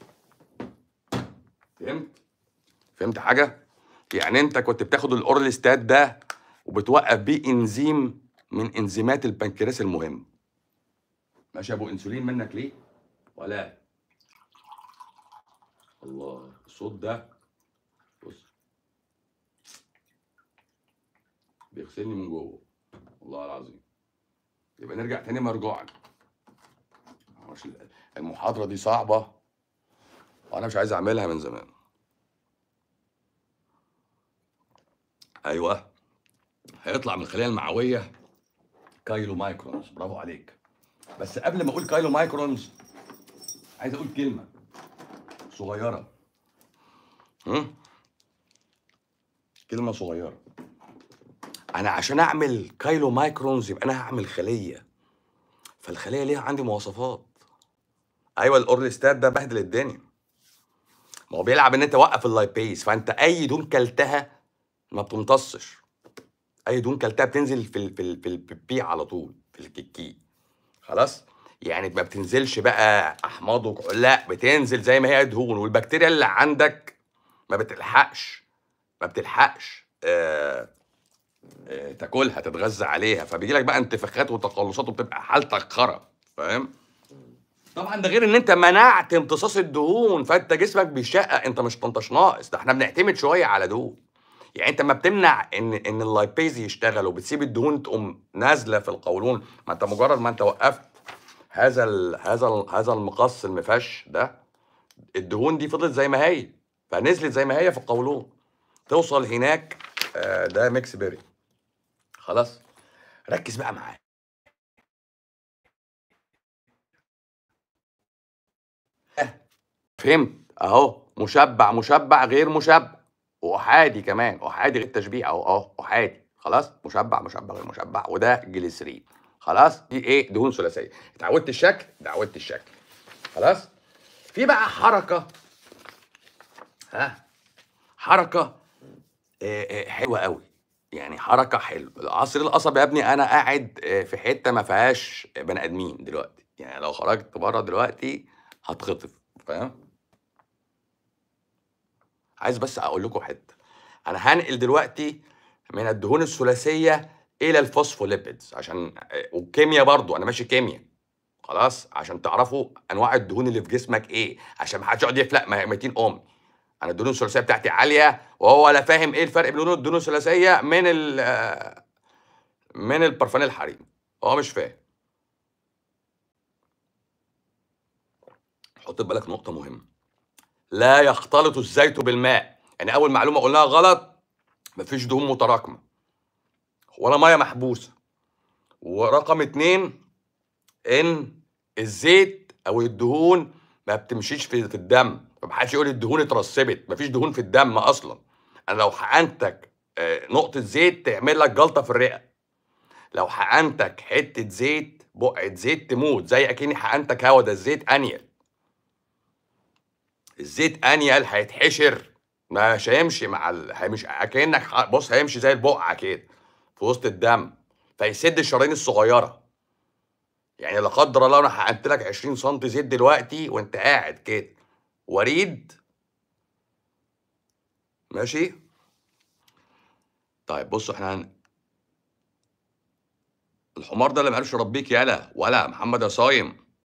فهمت فهمت حاجه يعني انت كنت بتاخد الاورليستات ده وبتوقف بيه انزيم من انزيمات البنكرياس المهم ماشي يا ابو انسولين منك ليه ولا الله الصوت ده بص بيغسلني من جوه والله العظيم يبقى نرجع تاني مرجوعا مش المحاضرة دي صعبة وأنا مش عايز أعملها من زمان أيوه هيطلع من الخلية المعوية كايلو مايكرونز برافو عليك بس قبل ما أقول كايلو مايكرونز عايز أقول كلمة صغيرة هم؟ كلمة صغيرة أنا عشان أعمل كايلو مايكرونز يبقى أنا هعمل خلية فالخلية ليها عندي مواصفات أيوة الأورليستات ده بهدل الدنيا ما هو بيلعب إن أنت وقف اللايبيز فأنت أي دون كلتها ما بتمتصش أي دون كلتها بتنزل في ال في ال في البي على طول في الكيكي خلاص يعني ما بتنزلش بقى احماض وك... لا بتنزل زي ما هي دهون والبكتيريا اللي عندك ما بتلحقش ما بتلحقش آه آه تاكلها تتغذى عليها فبيجي لك بقى انتفاخات وتقلصات وبتبقى حالتك خرا فاهم طبعا ده غير ان انت منعت امتصاص الدهون فانت جسمك بيشقق انت مش انتش ناقص ده احنا بنعتمد شويه على دهون يعني انت ما بتمنع ان ان اللايبيز يشتغل وبتسيب الدهون تقوم نازله في القولون ما انت مجرد ما انت وقفت هذا ال هذا ال هذا المقص المفش ده الدهون دي فضلت زي ما هي فنزلت زي ما هي في القولون توصل هناك آه، ده ميكس بيري خلاص ركز بقى معايا فهمت اهو مشبع مشبع غير مشبع واحادي كمان احادي غير تشبيع اهو اهو احادي خلاص مشبع مشبع غير مشبع وده جليسرين خلاص دي ايه دهون ثلاثيه اتعودت الشكل اتعودت الشكل خلاص في بقى حركه ها حركه آه، آه، حلوه قوي يعني حركه حلوه العصر القصب يا ابني انا قاعد آه، في حته ما فيهاش بني ادمين دلوقتي يعني لو خرجت بره دلوقتي هتخطف فاهم عايز بس اقول لكم حته انا هنقل دلوقتي من الدهون الثلاثيه الى الفوسفوليبيدز عشان والكيمياء برضو انا ماشي كيمياء خلاص عشان تعرفوا انواع الدهون اللي في جسمك ايه عشان ما حدش يقعد يفلق 200 ام انا الدهون الثلاثيه بتاعتي عاليه وهو لا فاهم ايه الفرق بين الدهون الثلاثيه من ال من البرفان الحريم هو مش فاهم حط في بالك نقطه مهمه لا يختلط الزيت بالماء يعني اول معلومه قلناها غلط مفيش دهون متراكمه ولا ميه محبوسه ورقم اتنين ان الزيت او الدهون ما بتمشيش في في الدم ما حدش يقول الدهون اترسبت مفيش دهون في الدم اصلا انا لو حقنتك آه، نقطه زيت تعمل لك جلطه في الرئه لو حقنتك حته زيت بقعه زيت تموت زي اكني حقنتك هوا ده الزيت انيل الزيت انيل هيتحشر مش هيمشي مع ال... هيمش كانك ح- بص هيمشي زي البقعه كده في وسط الدم فيسد الشرايين الصغيره يعني لا قدر الله انا حقنت لك 20 سم زيت دلوقتي وانت قاعد كده وريد ماشي طيب بصوا احنا هن... الحمار ده اللي ما عرفش يربيك يالا ولا محمد يا صايم